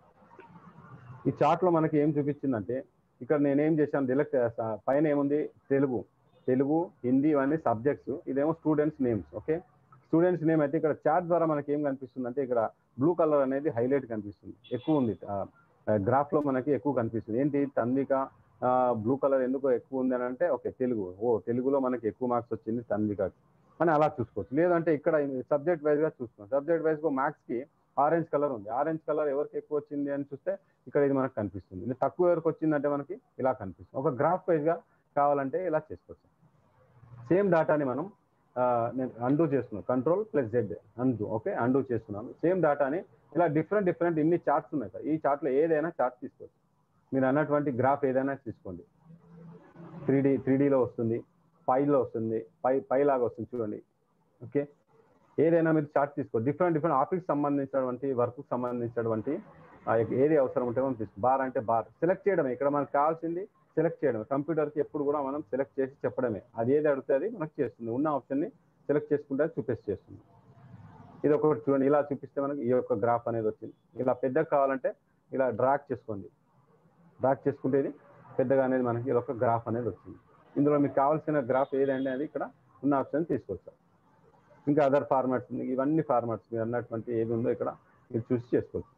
ఈ చార్ట్లో మనకి ఏం చూపించిందంటే ఇక్కడ నేనేం చేశాను డిలెక్ట్ పైన ఏముంది తెలుగు తెలుగు హిందీ ఇవన్నీ సబ్జెక్ట్స్ ఇదేమో students names okay students name అయితే ఇక్కడ చార్ట్ ద్వారా మనకి ఏం కనిపిస్తుంది అంటే ఇక్కడ బ్లూ కలర్ అనేది హైలైట్ కనిపిస్తుంది ఎక్కువ ఉంది గ్రాఫ్ లో మనకి ఎక్కువ కనిపిస్తుంది ఏంటి తన్విక బ్లూ కలర్ ఎందుకు ఎక్కువ ఉంది అని అంటే ఓకే తెలుగు ఓ తెలుగులో మనకి ఎక్కువ మార్క్స్ వచ్చింది తన్వికకి అని అలా చూసుకోవచ్చు లేదంటే ఇక్కడ సబ్జెక్ట్ వైజ్ గా చూసుకోవచ్చు సబ్జెక్ట్ వైజ్ గా మ్యాథ్స్ కి ఆరెంజ్ కలర్ ఉంది ఆరెంజ్ కలర్ ఎవరికి ఎక్కువ వచ్చింది అని చూస్తే ఇక్కడ ఇది మనకు కనిపిస్తుంది ఇది తక్కువ ఎవరికి వచ్చిందంటే మనకి ఇలా కనిపిస్తుంది ఒక గ్రాఫ్ వైజ్ గా కావాలంటే ఇలా చేసుకోవచ్చు సేమ్ డాటాని మనం ఆ, నేను అండూ చేస్తున్నాను control plus Z undo okay undo చేస్తున్నాను సేమ్ డాటాని ఇలా డిఫరెంట్ డిఫరెంట్ ఇన్ని చార్ట్స్ ఉన్నాయి సార్ ఈ చార్ట్లో ఏదైనా చార్ట్ తీసుకోవచ్చు మీరు అన్నటువంటి గ్రాఫ్ ఏదైనా తీసుకోండి త్రీ డి త్రీ డీలో వస్తుంది పైలో వస్తుంది పై పై లాగా వస్తుంది చూడండి ఓకే ఏదైనా మీరు చార్ట్ తీసుకో డిఫరెంట్ డిఫరెంట్ ఆఫీస్ సంబంధించినటువంటి వర్క్ సంబంధించినటువంటి ఆ, ఏది అవసరం ఉంటే మనం తీసుకో బార్ అంటే బార్ సెలెక్ట్ చేయడమే ఇక్కడ మనకు కావాల్సింది సెలెక్ట్ చేయడమే కంప్యూటర్కి ఎప్పుడు కూడా మనం సెలెక్ట్ చేసి చెప్పడమే అది ఏది అడిగితే అది మనకు చేస్తుంది ఉన్న ఆప్షన్ని సెలెక్ట్ చేసుకుంటే అది చూపిస్తే చేస్తుంది ఇది ఒకటి చూడండి ఇలా చూపిస్తే మనకి ఈ యొక్క గ్రాఫ్ అనేది వచ్చింది ఇలా పెద్దగా కావాలంటే ఇలా డ్రాక్ చేసుకోండి డ్రాక్ చేసుకుంటే ఇది పెద్దగా అనేది మనకి ఇది ఒక గ్రాఫ్ అనేది వచ్చింది ఇందులో మీకు కావాల్సిన గ్రాఫ్ ఏదండి అది ఇక్కడ ఉన్న ఆప్షన్ తీసుకోవచ్చు ఇంకా అదర్ ఫార్మాట్స్ ఉంది ఇవన్నీ ఫార్మాట్స్ మీరు అన్నటువంటి ఏది ఉందో ఇక్కడ మీరు చూసి చేసుకోవచ్చు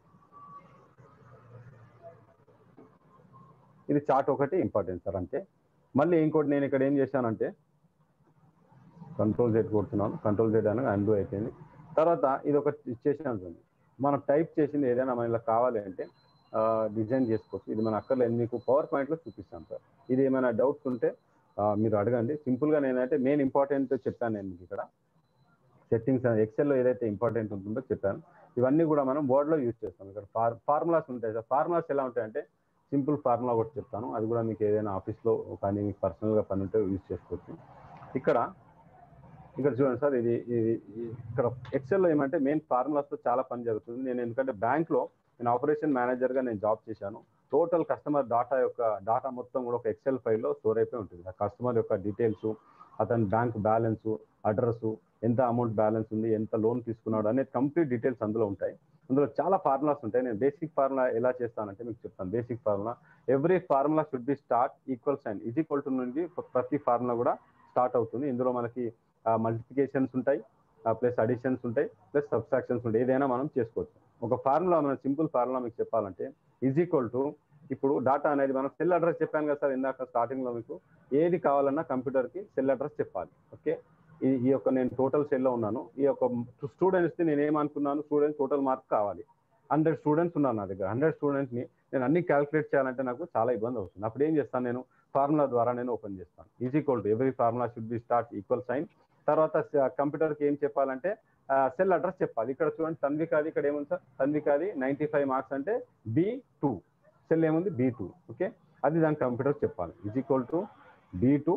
ఇది చార్ట్ ఒకటి ఇంపార్టెంట్ సార్ అంతే మళ్ళీ ఇంకోటి నేను ఇక్కడ ఏం చేశానంటే కంట్రోల్ జెడ్ కొడుతున్నాను కంట్రోల్ జెడ్ అనగా అండు అయిపోయింది తర్వాత ఇది ఒక చేసాను చూడండి మనం టైప్ చేసింది ఏదైనా మన ఇలా కావాలి అంటే డిజైన్ చేసుకోవచ్చు ఇది మన అక్కర్లేదు మీకు పవర్ పాయింట్లో చూపిస్తాను సార్ ఇది ఏమైనా డౌట్స్ ఉంటే ఆ, మీరు అడగండి సింపుల్గా నేనైతే మెయిన్ ఇంపార్టెంట్ చెప్పాను నేను మీకు ఇక్కడ సెట్టింగ్స్ ఎక్సెల్లో ఏదైతే ఇంపార్టెంట్ ఉంటుందో చెప్పాను ఇవన్నీ కూడా మనం బోర్డ్లో యూజ్ చేస్తాం ఇక్కడ ఫార్ ఫార్ములాస్ ఉంటాయి సార్ ఫార్ములాస్ ఎలా ఉంటాయంటే సింపుల్ ఫార్ములా ఒకటి చెప్తాను అది కూడా మీకు ఏదైనా ఆఫీస్లో కానీ మీకు పర్సనల్గా పని ఉంటే యూజ్ చేసుకోవచ్చు ఇక్కడ ఇక్కడ చూడండి సార్ ఇది ఇది ఈ- ఇక్కడ ఎక్సెల్లో ఏమంటే మెయిన్ ఫార్ములాస్తో చాలా పని జరుగుతుంది నేను ఎందుకంటే బ్యాంక్లో నేను ఆపరేషన్ మేనేజర్గా నేను జాబ్ చేశాను టోటల్ కస్టమర్ డాటా యొక్క డాటా మొత్తం కూడా ఒక ఎక్సెల్ ఫైల్లో స్టోర్ అయిపోయి ఉంటుంది ఆ కస్టమర్ యొక్క డీటెయిల్స్ అతని బ్యాంక్ బ్యాలెన్స్ అడ్రస్ ఎంత అమౌంట్ బ్యాలెన్స్ ఉంది ఎంత లోన్ తీసుకున్నాడు అనేది కంప్లీట్ డీటెయిల్స్ అందులో ఉంటాయి అందులో చాలా ఫార్ములాస్ ఉంటాయి నేను బేసిక్ ఫార్ములా ఎలా చేస్తానంటే మీకు చెప్తాను basic formula every formula should be start equal sign is equal to నుండి ప్రతి ఫార్ములా కూడా స్టార్ట్ అవుతుంది ఇందులో మనకి మల్టిప్లికేషన్స్ ఉంటాయి ప్లస్ అడిషన్స్ ఉంటాయి ప్లస్ సబ్స్ట్రాక్షన్స్ ఉంటాయి ఏదైనా మనం చేసుకోవచ్చు ఒక ఫార్ములా మన సింపుల్ ఫార్ములా మీకు చెప్పాలంటే ఈజ్ ఈక్వల్ టు ఇప్పుడు డాటా అనేది మనం సెల్ అడ్రస్ చెప్పాను కదా సార్ ఇందాక స్టార్టింగ్ లో మీకు ఏది కావాలన్నా కంప్యూటర్ కి సెల్ అడ్రస్ చెప్పాలి ఓకే ఈ ఈ యొక్క నేను టోటల్ సెల్లో ఉన్నాను ఈ యొక్క స్టూడెంట్స్ ని నేను ఏమనుకున్నాను స్టూడెంట్స్ టోటల్ మార్క్ కావాలి హండ్రెడ్ స్టూడెంట్స్ ఉన్నారు నా దగ్గర హండ్రెడ్ స్టూడెంట్స్ ని నేను అన్ని క్యాలిక్యులేట్ చేయాలంటే నాకు చాలా ఇబ్బంది అవుతుంది అప్పుడు ఏం చేస్తాను నేను ఫార్ములా ద్వారా నేను ఓపెన్ చేస్తాను is equal to every formula should be start equal sign తర్వాత కంప్యూటర్ కి ఏం చెప్పాలంటే సెల్ అడ్రస్ చెప్పాలి ఇక్కడ చూడండి తన్వికాది ఇక్కడ ఏముంది సార్ తన్వికాది నైన్టీ ఫైవ్ మార్క్స్ అంటే బి టూ సెల్ ఏముంది బి టూ ఓకే అది దాని కంప్యూటర్ చెప్పాలి is equal to B two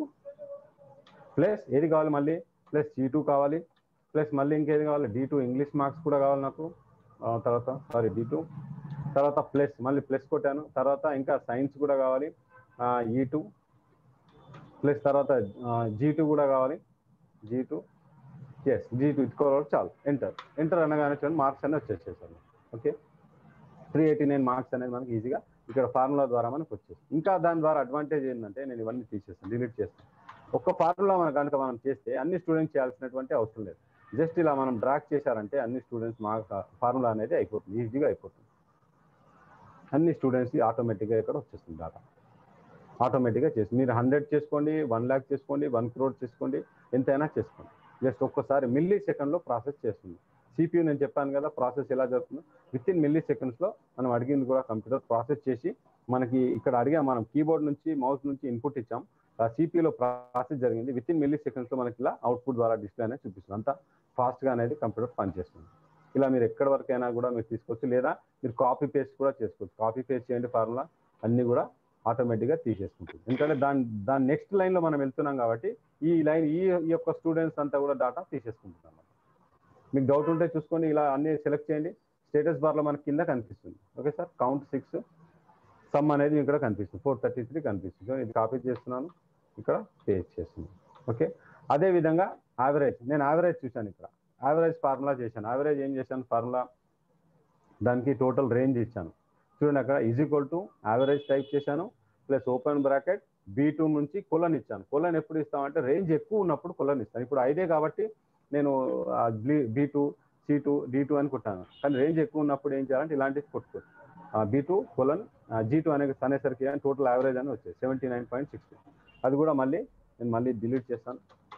plus ఏది కావాలి మళ్ళీ ప్లస్ జీ టూ కావాలి ప్లస్ మళ్ళీ ఇంకేది కావాలి డి టూ ఇంగ్లీష్ మార్క్స్ కూడా కావాలి నాకు ఆ, తర్వాత సారీ డి టూ తర్వాత ప్లస్ మళ్ళీ ప్లస్ కొట్టాను తర్వాత ఇంకా సైన్స్ కూడా కావాలి ఈ టూ ప్లస్ తర్వాత జీ టూ కూడా కావాలి G two yes G two ఇచ్చుకోవాలి చాలు ఎంటర్ ఎంటర్ అనగానే చూడండి మార్క్స్ అన్నీ వచ్చేసేసారు okay three eighty nine marks అనేది మనకి ఈజీగా ఇక్కడ ఫార్ములా ద్వారా మనకు వచ్చేసి ఇంకా దాని ద్వారా అడ్వాంటేజ్ ఏంటంటే నేను ఇవన్నీ తీసేస్తాను డిలీట్ చేస్తాను ఒక్క ఫార్ములా మనం కనుక మనం చేస్తే అన్ని స్టూడెంట్స్ చేయాల్సినటువంటి అవసరం లేదు జస్ట్ ఇలా మనం డ్రాక్ చేశారంటే అన్ని స్టూడెంట్స్ మా ఫార్ములా అనేది అయిపోతుంది ఈజీగా అయిపోతుంది అన్ని స్టూడెంట్స్కి ఆటోమేటిక్గా ఇక్కడ వచ్చేస్తుంది డాటా ఆటోమేటిక్గా చేసి మీరు హండ్రెడ్ చేసుకోండి వన్ ల్యాక్ చేసుకోండి వన్ క్రోడ్ చేసుకోండి ఎంతైనా చేసుకోండి జస్ట్ ఒక్కసారి మిల్లీ సెకండ్లో ప్రాసెస్ చేస్తుంది సిపియూ నేను చెప్పాను కదా ప్రాసెస్ ఎలా జరుగుతుందో విత్ ఇన్ మిల్లీ సెకండ్స్లో మనం అడిగింది కూడా కంప్యూటర్ ప్రాసెస్ చేసి మనకి ఇక్కడ అడిగా మనం కీబోర్డ్ నుంచి మౌస్ నుంచి ఇన్పుట్ ఇచ్చాం ఆ సిపియూలో ప్రాసెస్ జరిగింది విత్ ఇన్ మిల్లీ సెకండ్స్లో మనకి ఇలా అవుట్పుట్ ద్వారా డిస్ప్లే అనేది చూపిస్తుంది అంత ఫాస్ట్గా అనేది కంప్యూటర్ పనిచేస్తుంది ఇలా మీరు ఎక్కడి వరకైనా కూడా మీరు తీసుకోవచ్చు లేదా మీరు కాపీ పేస్ట్ కూడా చేసుకోవచ్చు కాపీ పేస్ట్ చేయండి ఫార్ములా అన్ని కూడా ఆటోమేటిక్గా తీసేసుకుంటుంది ఎందుకంటే దాని దాని నెక్స్ట్ లైన్లో మనం వెళ్తున్నాం కాబట్టి ఈ లైన్ ఈ ఈ యొక్క స్టూడెంట్స్ అంతా కూడా డాటా తీసేసుకుంటున్నాం అన్నమాట. మీకు డౌట్ ఉంటే చూసుకోండి ఇలా అన్ని సెలెక్ట్ చేయండి స్టేటస్ బార్లో మనకి కింద కనిపిస్తుంది okay sir count six sum అనేది ఇక్కడ కనిపిస్తుంది ఫోర్ థర్టీ త్రీ కనిపిస్తుంది సో ఇది కాపీ చేస్తున్నాను ఇక్కడ పేస్ట్ చేస్తున్నాను ఓకే అదే విధంగా యావరేజ్ నేను యావరేజ్ చూశాను ఇక్కడ యావరేజ్ ఫార్ములా చేశాను యావరేజ్ ఏం చేశాను ఫార్ములా దానికి టోటల్ రేంజ్ ఇచ్చాను చూడండి అక్కడ is equal to average type చేశాను plus open bracket B two నుంచి కొలన్ ఇచ్చాను కొలన్ ఎప్పుడు ఇస్తామంటే రేంజ్ ఎక్కువ ఉన్నప్పుడు కొలన్ ఇస్తాను ఇప్పుడు ఐదే కాబట్టి నేను B two C two D two అని కొట్టాను కానీ రేంజ్ ఎక్కువ ఉన్నప్పుడు ఏం చేయాలంటే ఇలాంటివి కొట్టుకోవచ్చు B two colon G two అనే అనేసరికి టోటల్ యావరేజ్ అని వచ్చేది సెవెంటీ నైన్ పాయింట్ సిక్స్ అది కూడా మళ్ళీ నేను మళ్ళీ డిలీట్ చేస్తాను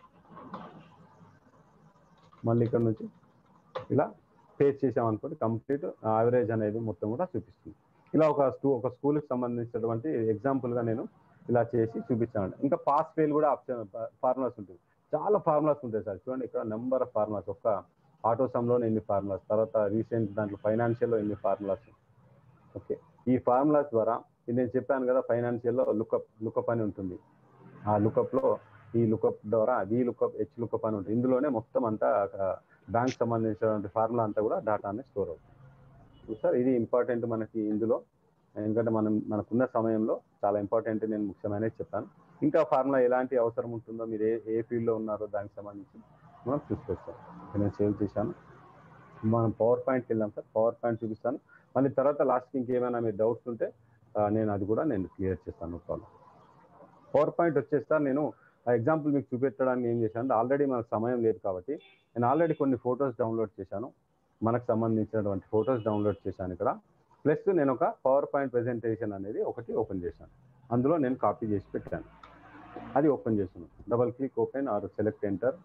మళ్ళీ ఇక్కడ నుంచి ఇలా పేజ్ చేసామనుకోండి కంప్లీట్ యావరేజ్ అనేది మొత్తం కూడా చూపిస్తుంది ఇలా ఒక స్కూ ఒక స్కూల్కి సంబంధించినటువంటి ఎగ్జాంపుల్గా నేను ఇలా చేసి చూపించాను ఇంకా పాస్ ఫెయిల్ కూడా ఆప్షన్ ఫార్ములాస్ ఉంటుంది చాలా ఫార్ములాస్ ఉంటాయి సార్ చూడండి ఇక్కడ నెంబర్ ఆఫ్ ఫార్ములాస్ ఒక ఆటో సమ్లో ఎన్ని ఫార్ములాస్ తర్వాత రీసెంట్ దాంట్లో ఫైనాన్షియల్లో ఎన్ని ఫార్ములాస్ ఓకే ఈ ఫార్ములాస్ ద్వారా ఇది నేను చెప్పాను కదా ఫైనాన్షియల్లో లుకప్ లుకప్ అని ఉంటుంది ఆ లుకప్లో ఈ లుకప్ ద్వారా వి లుకప్ హెచ్ లుకప్ అని ఉంటుంది ఇందులోనే మొత్తం అంతా బ్యాంక్ సంబంధించినటువంటి ఫార్ములా అంతా కూడా డాటా అనేది స్టోర్ అవుతుంది సార్ ఇది ఇంపార్టెంట్ మనకి ఇందులో ఎందుకంటే మనం మనకున్న సమయంలో చాలా ఇంపార్టెంట్ నేను ముఖ్యమైనది చెప్పాను ఇంకా ఫార్ములా ఎలాంటి అవసరం ఉంటుందో మీరు ఏ ఏ ఫీల్డ్లో ఉన్నారో దానికి సంబంధించి మనం చూసుకొస్తాం నేను సేవ్ చేశాను మనం పవర్ పాయింట్కి వెళ్దాం సార్ పవర్ పాయింట్ చూపిస్తాను మళ్ళీ తర్వాత లాస్ట్కి ఇంకేమైనా మీరు డౌట్స్ ఉంటే ఆ, నేను అది కూడా నేను క్లియర్ చేస్తాను ప్రాబ్లం పవర్ పాయింట్ వచ్చేస్తా నేను ఆ ఎగ్జాంపుల్ మీకు చూపెట్టడానికి ఏం చేశాను ఆల్రెడీ మనకు సమయం లేదు కాబట్టి నేను ఆల్రెడీ కొన్ని ఫొటోస్ డౌన్లోడ్ చేశాను మనకు సంబంధించినటువంటి ఫొటోస్ డౌన్లోడ్ చేశాను ఇక్కడ ప్లస్ నేను ఒక పవర్ పాయింట్ ప్రెజెంటేషన్ అనేది ఒకటి ఓపెన్ చేశాను అందులో నేను కాపీ చేసి పెట్టాను అది ఓపెన్ చేసాను double click open or select enter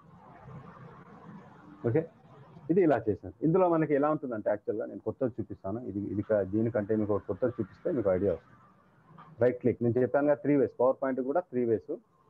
okay ఇది ఇలా చేశాను ఇందులో మనకి ఎలా ఉంటుందంటే యాక్చువల్గా నేను కొత్తది చూపిస్తాను ఇది ఇది కా- దీనికంటే మీకు ఒక కొత్తది చూపిస్తే మీకు ఐడియా వస్తుంది రైట్ క్లిక్ నేను చెప్పాను కదా త్రీ వేస్ పవర్ పాయింట్ కూడా త్రీ వేస్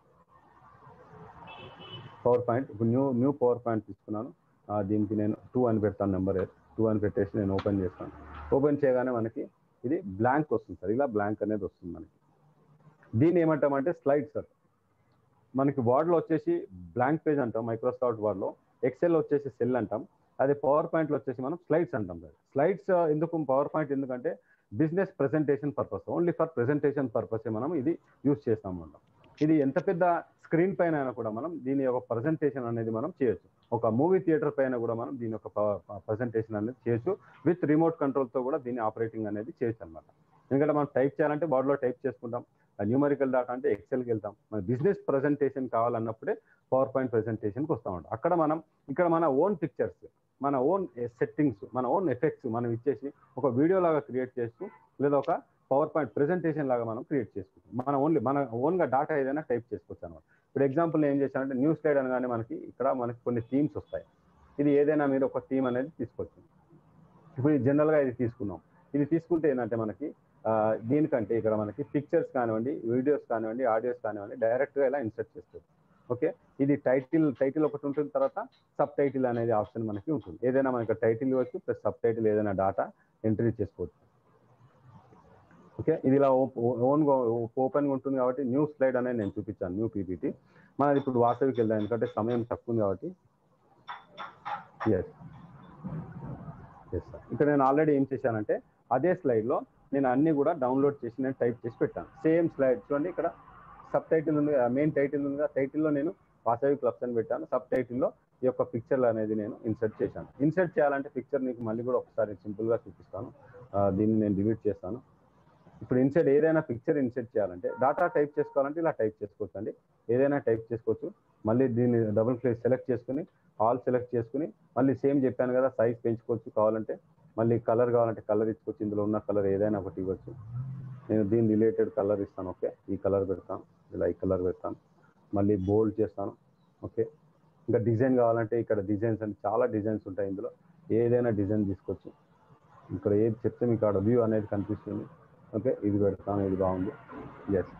పవర్ పాయింట్ ఇప్పుడు న్యూ న్యూ పవర్ పాయింట్ తీసుకున్నాను ఆ, దీనికి నేను టూ అని పెడతాను నెంబర్ టూ అని పెట్టేసి నేను ఓపెన్ చేస్తాను ఓపెన్ చేయగానే మనకి ఇది బ్లాంక్ వస్తుంది సార్ ఇలా బ్లాంక్ అనేది వస్తుంది మనకి దీన్ని ఏమంటామంటే స్లైడ్ సార్ మనకి వార్డ్లో వచ్చేసి బ్లాంక్ పేజ్ అంటాం మైక్రోసాఫ్ట్ వార్డ్లో ఎక్సెల్ వచ్చేసి సెల్ అంటాం అదే పవర్ పాయింట్లో వచ్చేసి మనం స్లైడ్స్ అంటాం సార్ స్లైడ్స్ ఎందుకు పవర్ పాయింట్ ఎందుకంటే business presentation purpose only for presentation purpose మనం ఇది యూస్ చేస్తాం అన్నమాట ఇది ఎంత పెద్ద స్క్రీన్ పైన అయినా కూడా మనం దీని యొక్క ప్రజెంటేషన్ అనేది మనం చేయొచ్చు ఒక మూవీ థియేటర్ పైన కూడా మనం దీని యొక్క ప్రజెంటేషన్ అనేది చేయొచ్చు విత్ రిమోట్ కంట్రోల్ తో కూడా దీని ఆపరేటింగ్ అనేది చేయొచ్చు అనమాట ఎందుకంటే మనం టైప్ చేయాలంటే బోర్డులో టైప్ చేసుకుంటాం న్యూమరికల్ డాటా అంటే ఎక్సెల్కి వెళ్తాం మన బిజినెస్ ప్రజెంటేషన్ కావాలన్నప్పుడే పవర్ పాయింట్ ప్రెజెంటేషన్కి వస్తామంట అక్కడ మనం ఇక్కడ మన ఓన్ పిక్చర్స్ మన ఓన్ సెట్టింగ్స్ మన ఓన్ ఎఫెక్ట్స్ మనం ఇచ్చేసి ఒక వీడియో లాగా క్రియేట్ చేస్తూ లేదా ఒక పవర్ పాయింట్ ప్రెజెంటేషన్ లాగా మనం క్రియేట్ చేసుకుంటాం మన ఓన్లీ మన ఓన్గా డాటా ఏదైనా టైప్ చేసుకోవచ్చు అనమాట ఇప్పుడు ఎగ్జాంపుల్ ఏం చేశానంటే న్యూస్ స్లైడ్ అనగానే మనకి ఇక్కడ మనకి కొన్ని థీమ్స్ వస్తాయి ఇది ఏదైనా మీరు ఒక థీమ్ అనేది తీసుకోవచ్చు ఇప్పుడు జనరల్గా ఇది తీసుకున్నాం ఇది తీసుకుంటే ఏంటంటే మనకి దీనికంటే ఇక్కడ మనకి పిక్చర్స్ కానివ్వండి వీడియోస్ కానివ్వండి ఆడియోస్ కానివ్వండి డైరెక్ట్గా ఇలా ఇన్సర్ట్ చేసుకోవచ్చు ఓకే ఇది టైటిల్ టైటిల్ ఒకటి ఉంటుంది తర్వాత సబ్ టైటిల్ అనేది ఆప్షన్ మనకి ఉంటుంది ఏదైనా మనకి టైటిల్ ఇవ్వచ్చు ప్లస్ సబ్ టైటిల్ ఏదైనా డాటా ఎంట్రీ చేసుకోవచ్చు ఓకే ఇది ఇలా ఓన్గా ఓపెన్గా ఉంటుంది కాబట్టి న్యూ స్లైడ్ అనేది నేను చూపించాను న్యూ పీపీటీ మనది ఇప్పుడు వాసవికి వెళ్దాం ఎందుకంటే సమయం తక్కువ ఉంది కాబట్టి ఎస్ ఎస్ సార్ ఇక్కడ నేను ఆల్రెడీ ఏం చేశానంటే అదే స్లైడ్లో నేను అన్ని కూడా డౌన్లోడ్ చేసి నేను టైప్ చేసి పెట్టాను సేమ్ స్లైడ్ చూడండి ఇక్కడ సబ్ టైటిల్ ఉంది మెయిన్ టైటిల్ ఉంది టైటిల్లో నేను వాసవి క్లబ్స్ అని పెట్టాను సబ్ టైటిల్లో ఈ యొక్క పిక్చర్లు అనేది నేను ఇన్సర్ట్ చేశాను ఇన్సర్ట్ చేయాలంటే పిక్చర్ నీకు మళ్ళీ కూడా ఒకసారి సింపుల్గా చూపిస్తాను దీన్ని నేను డిలీట్ చేస్తాను ఇప్పుడు ఇన్సెట్ ఏదైనా పిక్చర్ ఇన్సెట్ చేయాలంటే డాటా టైప్ చేసుకోవాలంటే ఇలా టైప్ చేసుకోవచ్చు అండి ఏదైనా టైప్ చేసుకోవచ్చు మళ్ళీ దీన్ని డబుల్ క్లిక్ సెలెక్ట్ చేసుకుని ఆల్ సెలెక్ట్ చేసుకుని మళ్ళీ సేమ్ చెప్పాను కదా సైజ్ పెంచుకోవచ్చు కావాలంటే మళ్ళీ కలర్ కావాలంటే కలర్ ఇచ్చుకోవచ్చు ఇందులో ఉన్న కలర్ ఏదైనా ఒకటి ఇవ్వచ్చు నేను దీని రిలేటెడ్ కలర్ ఇస్తాను ఓకే ఈ కలర్ పెడతాను ఇలా ఈ కలర్ పెడతాను మళ్ళీ బోల్డ్ చేస్తాను ఓకే ఇంకా డిజైన్ కావాలంటే ఇక్కడ డిజైన్స్ అని చాలా డిజైన్స్ ఉంటాయి ఇందులో ఏదైనా డిజైన్ తీసుకోవచ్చు ఇక్కడ ఏది చెప్తే మీకు ఆడ వ్యూ అనేది కనిపిస్తుంది ఓకే ఇది పెడతాను ఇది బాగుంది ఎస్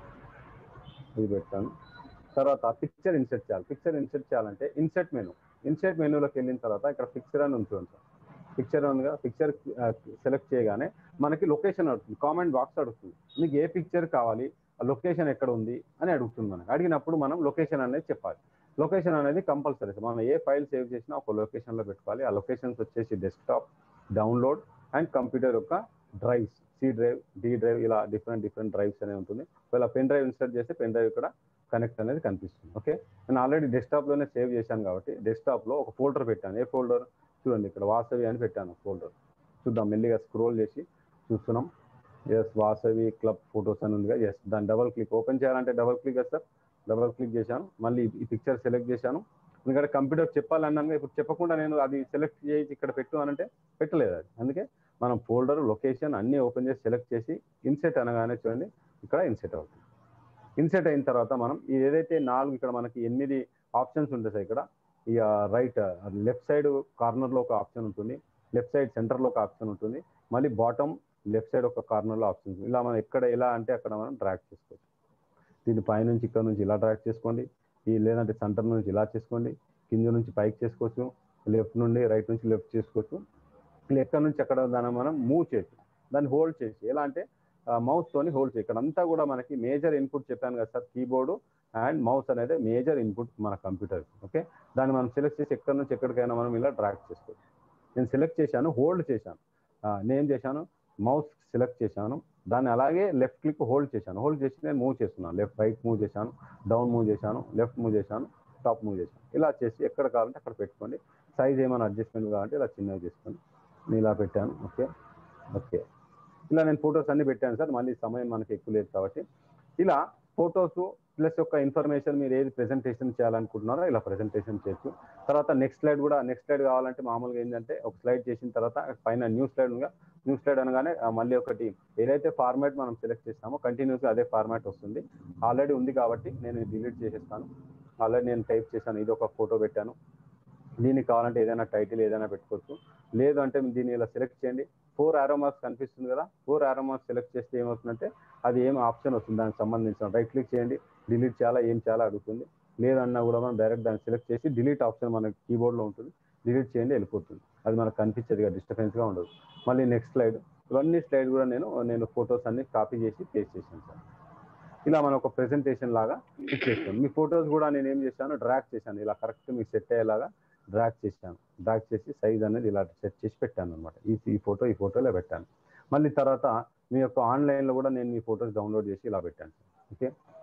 ఇది పెడతాను తర్వాత పిక్చర్ ఇన్సెట్ చేయాలి పిక్చర్ ఇన్సెట్ చేయాలంటే ఇన్సెట్ మెనూ ఇన్సెట్ మెనూలోకి వెళ్ళిన తర్వాత ఇక్కడ పిక్చర్ అని ఉంటుంది సార్ పిక్చర్ ఉందిగా పిక్చర్ సెలెక్ట్ చేయగానే మనకి లొకేషన్ అడుగుతుంది కామెంట్ బాక్స్ అడుగుతుంది మీకు ఏ పిక్చర్ కావాలి ఆ లొకేషన్ ఎక్కడ ఉంది అని అడుగుతుంది మనకి అడిగినప్పుడు మనం లొకేషన్ అనేది చెప్పాలి లొకేషన్ అనేది కంపల్సరీ మనం ఏ ఫైల్ సేవ్ చేసినా ఒక లొకేషన్లో పెట్టుకోవాలి ఆ లొకేషన్స్ వచ్చేసి డెస్క్టాప్ డౌన్లోడ్ అండ్ కంప్యూటర్ యొక్క drives C drive D drive ఇలా డిఫరెంట్ డిఫరెంట్ డ్రైవ్స్ అనేవి ఉంటుంది ఒకవేళ పెన్ డ్రైవ్ ఇన్స్టాల్ చేస్తే పెన్ డ్రైవ్ ఇక్కడ కనెక్ట్ అనేది కనిపిస్తుంది ఓకే నేను ఆల్రెడీ డెస్క్టాప్లోనే సేవ్ చేశాను కాబట్టి డెస్క్టాప్లో ఒక ఫోల్డర్ పెట్టాను ఏ ఫోల్డర్ చూడండి ఇక్కడ వాసవి అని పెట్టాను ఫోల్డర్ చూద్దాం మెల్లిగా స్క్రోల్ చేసి చూస్తున్నాం ఎస్ వాసవి క్లబ్ ఫొటోస్ అని ఉందిగా ఎస్ దాన్ని డబల్ క్లిక్ ఓపెన్ చేయాలంటే డబల్ క్లిక్ కదా సార్ డబల్ క్లిక్ చేశాను మళ్ళీ ఈ పిక్చర్ సెలెక్ట్ చేశాను ఎందుకంటే కంప్యూటర్ చెప్పాలన్నాను ఇప్పుడు చెప్పకుండా నేను అది సెలెక్ట్ చేసి ఇక్కడ పెట్టు అనంటే పెట్టలేదు అది అందుకే మనం ఫోల్డర్ లొకేషన్ అన్ని ఓపెన్ చేసి సెలెక్ట్ చేసి ఇన్సెట్ అనగానే చూడండి ఇక్కడ ఇన్సెట్ అవుతుంది ఇన్సెట్ అయిన తర్వాత మనం ఏదైతే నాలుగు ఇక్కడ మనకి ఎనిమిది ఆప్షన్స్ ఉంటాయి సార్ ఇక్కడ ఈ రైట్ లెఫ్ట్ సైడ్ కార్నర్లో ఒక ఆప్షన్ ఉంటుంది లెఫ్ట్ సైడ్ సెంటర్లో ఒక ఆప్షన్ ఉంటుంది మళ్ళీ బాటమ్ లెఫ్ట్ సైడ్ ఒక కార్నర్లో ఆప్షన్ ఉంటుంది ఇలా మనం ఎక్కడ ఎలా అంటే అక్కడ మనం డ్రాక్ చేసుకోవచ్చు దీని పైనుంచి ఇక్కడ నుంచి ఇలా డ్రాక్ చేసుకోండి ఈ లేదంటే సెంటర్ నుంచి ఇలా చేసుకోండి కింద నుంచి పైకి చేసుకోవచ్చు లెఫ్ట్ నుండి రైట్ నుంచి లెఫ్ట్ చేసుకోవచ్చు ఎక్కడ నుంచి అక్కడ దాన్ని మనం మూవ్ చేయొచ్చు దాన్ని హోల్డ్ చేసి ఎలా అంటే మౌస్ తోని హోల్డ్ చేయి ఇక్కడ అంతా కూడా మనకి మేజర్ ఇన్పుట్ చెప్పాను కదా సార్ కీబోర్డు అండ్ మౌస్ అనేది మేజర్ ఇన్పుట్ మన కంప్యూటర్ ఓకే దాన్ని మనం సెలెక్ట్ చేసి ఎక్కడి నుంచి ఎక్కడికైనా మనం ఇలా డ్రాక్ చేసుకోవచ్చు నేను సెలెక్ట్ చేశాను హోల్డ్ చేశాను నేను చేశాను మౌస్ సెలెక్ట్ చేశాను దాన్ని అలాగే లెఫ్ట్ క్లిక్ హోల్డ్ చేశాను హోల్డ్ చేసి నేను మూవ్ చేస్తున్నాను లెఫ్ట్ రైట్ మూవ్ చేశాను డౌన్ మూవ్ చేశాను లెఫ్ట్ మూవ్ చేశాను టాప్ మూవ్ చేశాను ఇలా చేసి ఎక్కడ కావాలంటే అక్కడ పెట్టుకోండి సైజ్ ఏమైనా అడ్జస్ట్మెంట్ కావాలంటే ఇలా చిన్నగా చేసుకోండి నేను ఇలా పెట్టాను ఓకే ఓకే ఇలా నేను ఫొటోస్ అన్ని పెట్టాను సార్ మళ్ళీ సమయం మనకి ఎక్కువ లేదు కాబట్టి ఇలా ఫొటోస్ ప్లస్ యొక్క ఇన్ఫర్మేషన్ మీరు ఏది ప్రెజెంటేషన్ చేయాలనుకుంటున్నారో ఇలా ప్రెజెంటేషన్ చేయొచ్చు తర్వాత నెక్స్ట్ స్లైడ్ కూడా నెక్స్ట్ స్లైడ్ కావాలంటే మామూలుగా ఏంటంటే ఒక స్లైడ్ చేసిన తర్వాత పైన న్యూ స్లైడ్ ఉందిగా న్యూ స్లైడ్ అనగానే మళ్ళీ ఒకటి ఏదైతే ఫార్మాట్ మనం సెలెక్ట్ చేస్తామో కంటిన్యూస్గా అదే ఫార్మాట్ వస్తుంది ఆల్రెడీ ఉంది కాబట్టి నేను డిలీట్ చేసేస్తాను ఆల్రెడీ నేను టైప్ చేశాను ఇది ఒక ఫోటో పెట్టాను దీనికి కావాలంటే ఏదైనా టైటిల్ ఏదైనా పెట్టుకోవచ్చు లేదు అంటే దీన్ని ఇలా సెలెక్ట్ చేయండి ఫోర్ ఆరో మార్క్స్ కనిపిస్తుంది కదా ఫోర్ ఆరో మార్క్స్ సెలెక్ట్ చేస్తే ఏమవుతుందంటే అది ఏం ఆప్షన్ వస్తుంది దానికి సంబంధించిన రైట్ క్లిక్ చేయండి డిలీట్ చేయాలా ఏం చేయాలా అడుగుతుంది లేదన్నా కూడా మనం డైరెక్ట్ దాన్ని సెలెక్ట్ చేసి డిలీట్ ఆప్షన్ మన కీబోర్డ్లో ఉంటుంది డిలీట్ చేయండి వెళ్ళిపోతుంది అది మనకు కనిపించదు డిస్టర్బెన్స్గా ఉండదు మళ్ళీ నెక్స్ట్ స్లైడ్ ఇవన్నీ స్లైడ్ కూడా నేను నేను ఫొటోస్ అన్ని కాపీ చేసి పేస్ట్ చేశాను సార్ ఇలా మనం ఒక ప్రెజెంటేషన్ లాగా ఇచ్చేస్తాను మీ ఫొటోస్ కూడా నేను ఏం చేశాను డ్రాక్ చేశాను ఇలా కరెక్ట్ మీకు సెట్ అయ్యేలాగా డ్రాక్ చేశాను డ్రాక్ చేసి సైజ్ అనేది ఇలా సెట్ చేసి పెట్టాను అనమాట ఈ ఈ ఫోటో ఈ ఫోటోలో పెట్టాను మళ్ళీ తర్వాత మీ యొక్క ఆన్లైన్లో కూడా నేను మీ ఫొటోస్ డౌన్లోడ్ చేసి ఇలా పెట్టాను ఓకే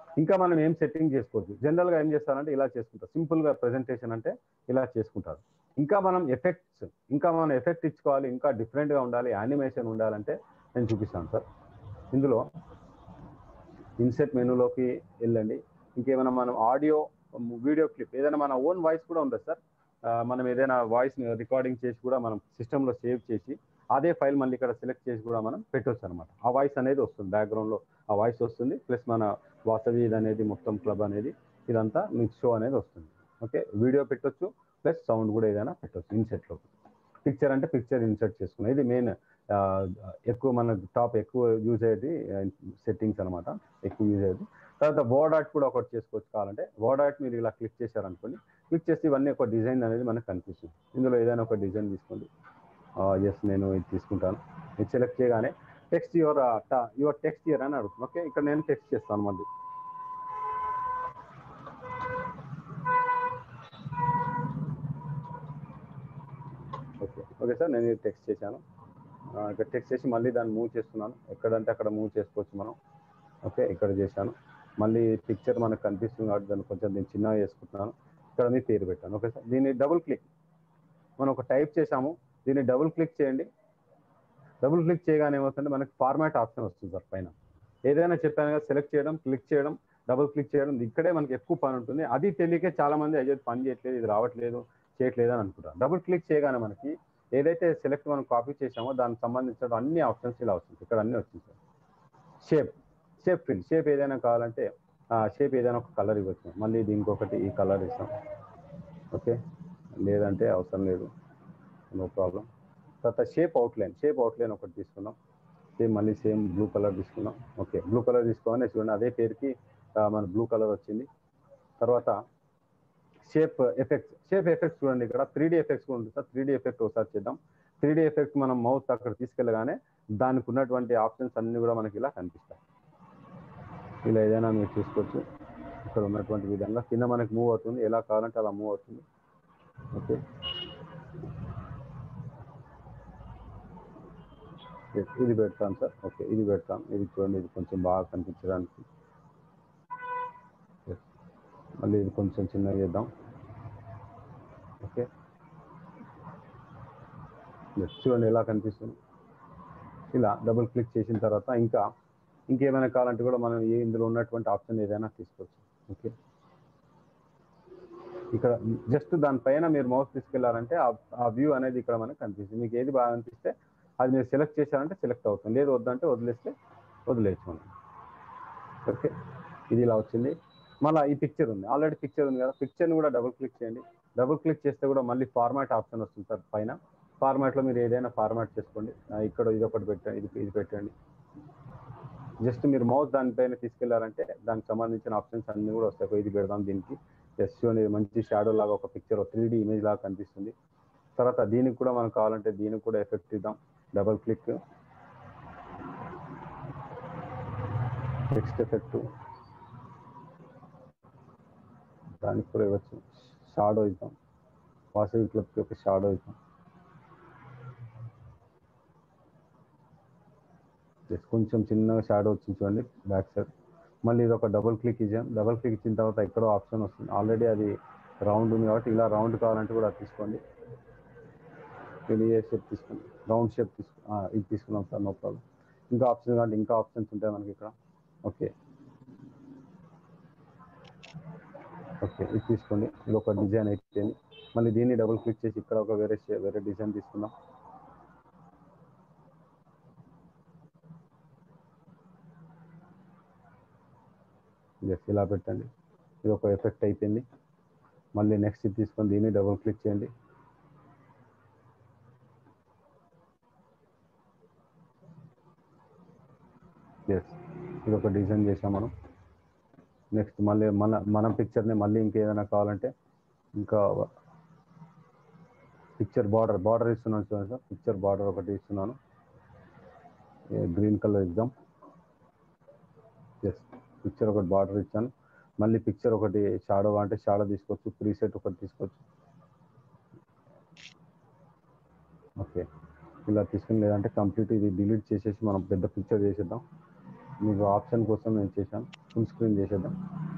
ఇంకా మనం ఏం సెట్టింగ్ చేసుకోవచ్చు జనరల్ గా ఏం చేస్తారంటే ఇలా చేసుకుంటారు సింపుల్ గా ప్రెజెంటేషన్ అంటే ఇలా చేసుకుంటారు ఇంకా మనం ఎఫెక్ట్స్ ఇంకా మనం ఎఫెక్ట్ ఇచ్చుకోవాలి ఇంకా డిఫరెంట్ గా ఉండాలి యానిమేషన్ ఉండాలంటే నేను చూపిస్తాను సార్ ఇందులో ఇన్సెట్ మెనూలోకి వెళ్ళండి ఇంకేమైనా మనం ఆడియో వీడియో క్లిప్ ఏదైనా మన ఓన్ వాయిస్ కూడా ఉందా సార్ ఆ, మనం ఏదైనా వాయిస్ రికార్డింగ్ చేసి కూడా మనం సిస్టంలో సేవ్ చేసి అదే ఫైల్ మళ్ళీ ఇక్కడ సెలెక్ట్ చేసి కూడా మనం పెట్టవచ్చు అనమాట ఆ వాయిస్ అనేది వస్తుంది బ్యాక్గ్రౌండ్ లో ఆ వాయిస్ వస్తుంది ప్లస్ మన వాసవి ఇది అనేది మొత్తం క్లబ్ అనేది ఇదంతా మీకు షో అనేది వస్తుంది ఓకే వీడియో పెట్టొచ్చు ప్లస్ సౌండ్ కూడా ఏదైనా పెట్టొచ్చు ఇన్సెట్ లో పిక్చర్ అంటే పిక్చర్ ఇన్సర్ట్ చేసుకున్నాం ఇది మెయిన్ ఎక్కువ మన టాప్ ఎక్కువ యూజ్ అయ్యేది సెట్టింగ్స్ అనమాట ఎక్కువ యూజ్ అయ్యేది తర్వాత వర్డ్ ఆర్ట్ కూడా ఒకటి చేసుకోవచ్చు కావాలంటే వర్డ్ ఆర్ట్ మీరు ఇలా క్లిక్ చేశారనుకోండి క్లిక్ చేసి ఇవన్నీ ఒక డిజైన్ అనేది మనకు కనిపిస్తుంది ఇందులో ఏదైనా ఒక డిజైన్ తీసుకోండి ఎస్ నేను ఇది తీసుకుంటాను ఇది సెలెక్ట్ చేయగానే text your your text here అని అడుగుతుంది ఓకే ఇక్కడ నేను టెక్స్ట్ చేస్తాను మళ్ళీ ఓకే ఓకే సార్ నేను టెక్స్ట్ చేశాను ఆ, ఇక్కడ టెక్స్ట్ చేసి మళ్ళీ దాన్ని మూవ్ చేస్తున్నాను ఎక్కడంటే అక్కడ మూవ్ చేసుకోవచ్చు మనం ఓకే ఇక్కడ చేశాను మళ్ళీ పిక్చర్ మనకు కనిపిస్తుంది కాబట్టి దాన్ని కొంచెం నేను చిన్నగా చేసుకుంటున్నాను ఇక్కడ మీ పేరు పెట్టాను ఓకే సార్ దీన్ని డబుల్ క్లిక్ మనం ఒక టైప్ చేసాము దీన్ని డబుల్ క్లిక్ చేయండి డబుల్ క్లిక్ చేయగానే ఏమవుతుందంటే మనకి ఫార్మాట్ ఆప్షన్ వస్తుంది సార్ పైన ఏదైనా చెప్పాను కదా సెలెక్ట్ చేయడం క్లిక్ చేయడం డబుల్ క్లిక్ చేయడం ఇక్కడే మనకి ఎక్కువ పని ఉంటుంది అది తెలియకే చాలా మంది అయ్యో ఇది పని చేయట్లేదు ఇది రావట్లేదు చేయట్లేదు అని అనుకుంటారు డబుల్ క్లిక్ చేయగానే మనకి ఏదైతే సెలెక్ట్ మనం కాపీ చేసామో దానికి సంబంధించిన అన్ని ఆప్షన్స్ ఇలా వస్తుంది ఇక్కడ అన్ని వచ్చింది sir shape shape fill shape ఏదైనా కావాలంటే షేప్ ఏదైనా ఒక కలర్ ఇవ్వచ్చు మళ్ళీ ఇది ఇంకొకటి ఈ కలర్ ఇస్తాం ఓకే లేదంటే అవసరం లేదు నో ప్రాబ్లం తర్వాత షేప్ అవుట్లైన్ షేప్ అవుట్లైన్ ఒకటి తీసుకుందాం సేమ్ మళ్ళీ సేమ్ బ్లూ కలర్ తీసుకుందాం ఓకే బ్లూ కలర్ తీసుకోగానే చూడండి అదే పేరుకి ఆ, మన బ్లూ కలర్ వచ్చింది తర్వాత షేప్ ఎఫెక్ట్స్ షేప్ ఎఫెక్ట్స్ చూడండి ఇక్కడ త్రీ డి ఎఫెక్ట్స్ కూడా ఉంటుంది సార్ త్రీ డి ఎఫెక్ట్ ఒకసారి చేద్దాం త్రీ డి ఎఫెక్ట్ మనం మౌత్ అక్కడ తీసుకెళ్ళగానే దానికి ఉన్నటువంటి ఆప్షన్స్ అన్ని కూడా మనకి ఇలా కనిపిస్తాయి ఇలా ఏదైనా మీరు చూసుకోవచ్చు ఇక్కడ ఉన్నటువంటి విధంగా కింద మనకి మూవ్ అవుతుంది ఎలా కావాలంటే అలా మూవ్ అవుతుంది ఓకే Yes, ఇది పెడతాను సార్ ఓకే ఇది పెడతాను ఇది చూడండి ఇది కొంచెం బాగా కనిపించడానికి Yes. మళ్ళీ ఇది కొంచెం చిన్నగా చేద్దాం ఓకే Yes, చూడండి ఎలా కనిపిస్తుంది ఇలా డబుల్ క్లిక్ చేసిన తర్వాత ఇంకా ఇంకేమైనా కావాలంటే కూడా మనం ఏ ఇందులో ఉన్నటువంటి ఆప్షన్ ఏదైనా తీసుకోవచ్చు ఓకే ఇక్కడ జస్ట్ దానిపైన మీరు మౌస్ తీసుకెళ్లారంటే ఆ- ఆ వ్యూ అనేది ఇక్కడ మనకు కనిపిస్తుంది మీకు ఏది బాగా అనిపిస్తే అది మీరు సెలెక్ట్ చేశారంటే సెలెక్ట్ అవుతుంది లేదు వద్దంటే వదిలేస్తే వదిలేయచ్చు మనం ఓకే ఇది ఇలా వచ్చింది మళ్ళీ ఈ పిక్చర్ ఉంది ఆల్రెడీ పిక్చర్ ఉంది కదా పిక్చర్ని కూడా డబుల్ క్లిక్ చేయండి డబుల్ క్లిక్ చేస్తే కూడా మళ్ళీ ఫార్మాట్ ఆప్షన్ వస్తుంది సార్ పైన ఫార్మాట్లో మీరు ఏదైనా ఫార్మాట్ చేసుకోండి ఆ, ఇక్కడ ఇది ఒకటి పెట్టండి ఇది ఇది పెట్టండి జస్ట్ మీరు మౌస్ దానిపైన తీసుకెళ్లారంటే దానికి సంబంధించిన ఆప్షన్స్ అన్ని కూడా వస్తాయి ఒక ఇది పెడదాం దీనికి జస్ట్ చూడండి ఇది మంచి షాడో లాగా ఒక పిక్చర్ త్రీ డి ఇమేజ్ లాగా కనిపిస్తుంది తర్వాత దీనికి కూడా మనం కావాలంటే దీనికి కూడా ఎఫెక్ట్ ఇద్దాం డబల్ క్లిక్ టెక్స్ట్ ఎఫెక్ట్ దానికి కూడా ఇవ్వచ్చు షాడో ఇద్దాం వాసవి క్లబ్కి ఒక షాడో ఇద్దాం జస్ట్ కొంచెం చిన్నగా షాడో వచ్చింది చూడండి బ్యాక్ సైడ్ మళ్ళీ ఇది ఒక డబుల్ క్లిక్ ఇచ్చాం డబుల్ క్లిక్ ఇచ్చిన తర్వాత ఎక్కడో ఆప్షన్ వస్తుంది ఆల్రెడీ అది రౌండ్ ఉంది కాబట్టి ఇలా రౌండ్ కావాలంటే కూడా అది తీసుకోండి ఇది ఏ షేప్ తీసుకోండి రౌండ్ షేప్ తీసుకో ఆ, ఇది తీసుకున్నాం సార్ నో ప్రాబ్లం ఇంకా ఆప్షన్ కావాలంటే ఇంకా ఆప్షన్స్ ఉంటాయి మనకి ఇక్కడ ఓకే ఓకే ఇది తీసుకోండి ఇది ఒక డిజైన్ అయిపోయింది మళ్ళీ దీన్ని డబుల్ క్లిక్ చేసి ఇక్కడ ఒక వేరే షే- వేరే డిజైన్ తీసుకుందాం జస్ట్ ఇలా పెట్టండి ఇది ఒక ఎఫెక్ట్ అయిపోయింది మళ్ళీ నెక్స్ట్ ఇది తీసుకొని దీన్ని డబుల్ క్లిక్ చేయండి ఎస్ ఇది ఒక డిజైన్ చేసాం మనం నెక్స్ట్ మళ్ళీ మన మన పిక్చర్ని మళ్ళీ ఇంకేదైనా కావాలంటే ఇంకా పిక్చర్ బార్డర్ బార్డర్ ఇస్తున్నాను చూడండి సార్ పిక్చర్ బార్డర్ ఒకటి ఇస్తున్నాను గ్రీన్ కలర్ ఇద్దాం ఎస్ పిక్చర్ ఒకటి బార్డర్ ఇచ్చాను మళ్ళీ పిక్చర్ ఒకటి షాడో అంటే షాడో తీసుకోవచ్చు ప్రీసెట్ ఒకటి తీసుకోవచ్చు ఓకే ఇలా తీసుకుని లేదంటే కంప్లీట్ ఇది డిలీట్ చేసేసి మనం పెద్ద పిక్చర్ చేసేద్దాం మీకు ఆప్షన్ కోసం నేను చేశాను ఫుల్ స్క్రీన్ చేసేద్దాం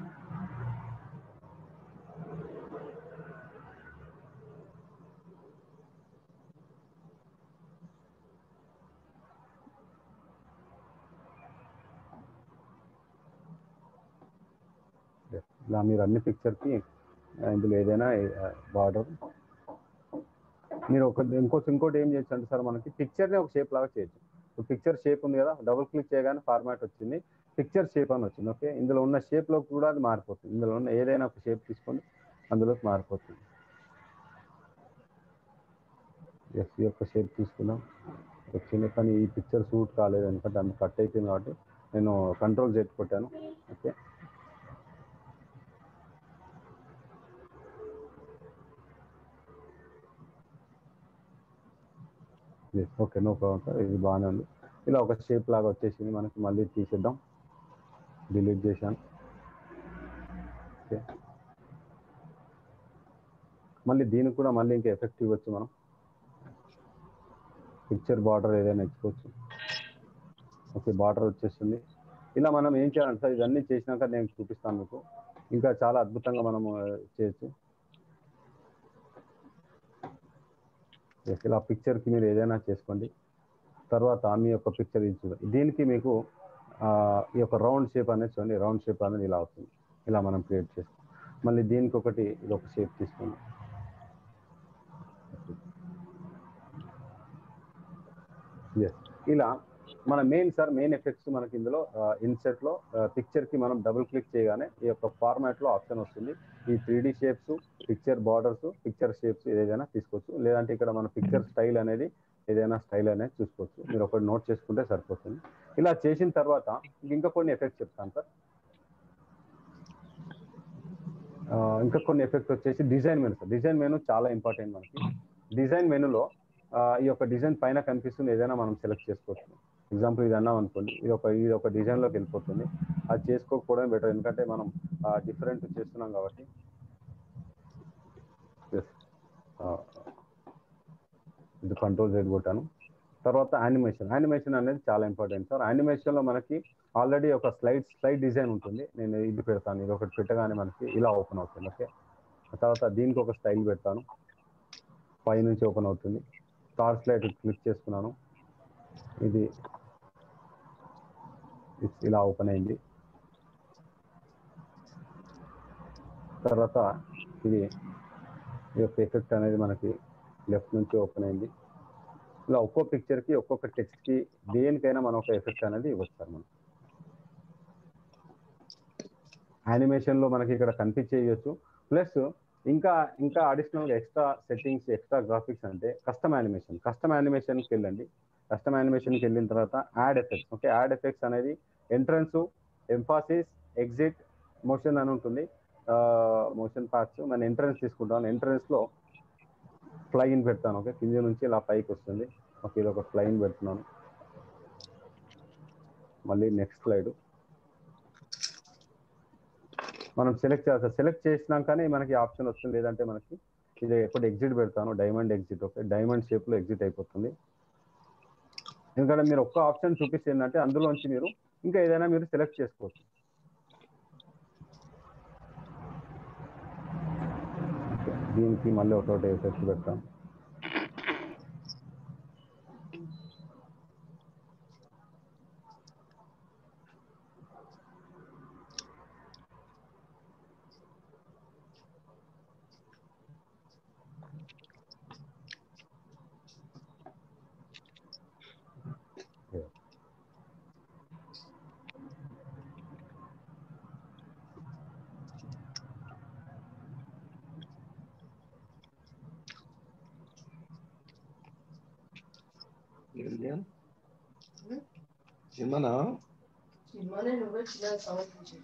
ఇలా మీరు అన్ని పిక్చర్కి ఇందులో ఏదైనా బార్డర్ మీరు ఒక ఇంకోటి ఇంకోటి ఏం చేయొచ్చు అంటే సార్ మనకి పిక్చర్ని ఒక షేప్ లాగా చేయొచ్చు ఇప్పుడు పిక్చర్ షేప్ ఉంది కదా డబుల్ క్లిక్ చేయగానే ఫార్మాట్ వచ్చింది పిక్చర్ షేప్ అని వచ్చింది ఓకే ఇందులో ఉన్న షేప్లో కూడా అది మారిపోతుంది ఇందులో ఉన్న ఏదైనా ఒక షేప్ తీసుకొని అందులోకి మారిపోతుంది ఎస్ ఈ యొక్క షేప్ తీసుకున్నాం వచ్చింది కానీ ఈ పిక్చర్ సూట్ కాలేదు ఎందుకంటే అంత కట్ అయిపోయింది కాబట్టి నేను కంట్రోల్ చేసి కొట్టాను okay okay no problem sir ఇది బాగానే ఉంది ఇలా ఒక షేప్ లాగా వచ్చేసింది మనకి మళ్ళీ తీసేద్దాం డిలీట్ చేశాను ఓకే మళ్ళీ దీనికి కూడా మళ్ళీ ఇంకా ఎఫెక్ట్ ఇవ్వచ్చు మనం పిక్చర్ బార్డర్ ఏదైనా ఇచ్చుకోవచ్చు ఓకే బార్డర్ వచ్చేస్తుంది ఇలా మనం ఏం చేయాలంటే సార్ ఇవన్నీ చేసినాక నేను చూపిస్తాను మీకు ఇంకా చాలా అద్భుతంగా మనం చేయొచ్చు ఇలా పిక్చర్కి మీరు ఏదైనా చేసుకోండి తర్వాత మీ యొక్క పిక్చర్ ఇది చూడండి దీనికి మీకు ఈ యొక్క రౌండ్ షేప్ అనేది చూడండి రౌండ్ షేప్ అనేది ఇలా అవుతుంది ఇలా మనం క్రియేట్ చేస్తాం మళ్ళీ దీనికి ఒకటి ఇది ఒక షేప్ తీసుకోండి ఎస్ ఇలా మన మెయిన్ సార్ మెయిన్ ఎఫెక్ట్స్ మనకి ఇందులో ఇన్సెట్ లో పిక్చర్ కి మనం డబుల్ క్లిక్ చేయగానే ఈ యొక్క ఫార్మాట్ లో ఆప్షన్ వస్తుంది ఈ three shapes picture borders picture shapes ఏదైనా తీసుకోవచ్చు లేదంటే ఇక్కడ మన పిక్చర్ స్టైల్ అనేది ఏదైనా స్టైల్ అనేది చూసుకోవచ్చు మీరు ఒకటి నోట్ చేసుకుంటే సరిపోతుంది ఇలా చేసిన తర్వాత ఇంకా కొన్ని ఎఫెక్ట్స్ చెప్తాను సార్ ఇంకా కొన్ని ఎఫెక్ట్స్ వచ్చేసి design menu sir design menu చాలా ఇంపార్టెంట్ మనకి డిజైన్ మెనూలో ఈ యొక్క డిజైన్ పైన కనిపిస్తుంది ఏదైనా మనం సెలెక్ట్ చేసుకోవచ్చు ఎగ్జాంపుల్ ఇది అన్నాం అనుకోండి ఇది ఒక ఇది ఒక డిజైన్లోకి వెళ్ళిపోతుంది అది చేసుకోకపోవడం బెటర్ ఎందుకంటే మనం డిఫరెంట్ చేస్తున్నాం కాబట్టి ఇది కంట్రోల్ జెడ్ కొట్టాను తర్వాత యానిమేషన్ యానిమేషన్ అనేది చాలా ఇంపార్టెంట్ సార్ యానిమేషన్లో మనకి ఆల్రెడీ ఒక స్లైడ్ స్లైడ్ డిజైన్ ఉంటుంది నేను ఇది పెడతాను ఇది ఒకటి పెట్టగానే మనకి ఇలా ఓపెన్ అవుతుంది ఓకే తర్వాత దీనికి ఒక స్టైల్ పెడతాను పై నుంచి ఓపెన్ అవుతుంది టార్చ్ లైట్ క్లిక్ చేసుకున్నాను ఇది ఇలా ఓపెన్ అయింది తర్వాత ఇది ఈ యొక్క ఎఫెక్ట్ అనేది మనకి లెఫ్ట్ నుంచి ఓపెన్ అయింది ఇలా ఒక్కో పిక్చర్కి ఒక్కొక్క టెక్స్ట్కి దేనికైనా మనం ఒక ఎఫెక్ట్ అనేది ఇవ్వచ్చు సార్ మనం యానిమేషన్లో మనకి ఇక్కడ కనిపించేయచ్చు ప్లస్ ఇంకా ఇంకా అడిషనల్గా ఎక్స్ట్రా సెట్టింగ్స్ ఎక్స్ట్రా గ్రాఫిక్స్ అంటే కస్టమ్ యానిమేషన్ కస్టమ్ యానిమేషన్కి వెళ్ళండి కస్టమ్ యానిమేషన్కి వెళ్ళిన తర్వాత add effects okay add effects అనేది ఎంట్రన్స్ ఎంఫాసిస్ ఎగ్జిట్ మోషన్ అని ఉంటుంది మోషన్ పార్ట్స్ మన ఎంట్రన్స్ తీసుకుంటాను ఎంట్రన్స్లో ఫ్లైన్ పెడతాను ఓకే కింద నుంచి ఇలా పైకి వస్తుంది ఓకే ఇది ఒక ఫ్లైన్ పెడుతున్నాను మళ్ళీ నెక్స్ట్ స్లైడ్ మనం సెలెక్ట్ చేయాలి సెలెక్ట్ చేసినాకనే మనకి ఆప్షన్ వస్తుంది లేదంటే మనకి ఇది ఎప్పుడు ఎగ్జిట్ పెడతాను diamond exit okay diamond shape లో ఎగ్జిట్ అయిపోతుంది ఎందుకంటే మీరు ఒక్క ఆప్షన్ చూపిస్తే ఏంటంటే అందులోంచి మీరు ఇంకా ఏదైనా మీరు సెలెక్ట్ చేసుకోవచ్చు దీనికి మళ్ళీ ఒకటి ఎఫెక్ట్ పెడతాం Julian? సినిమానా సినిమానే నువ్వే చిన్న సమర్పించు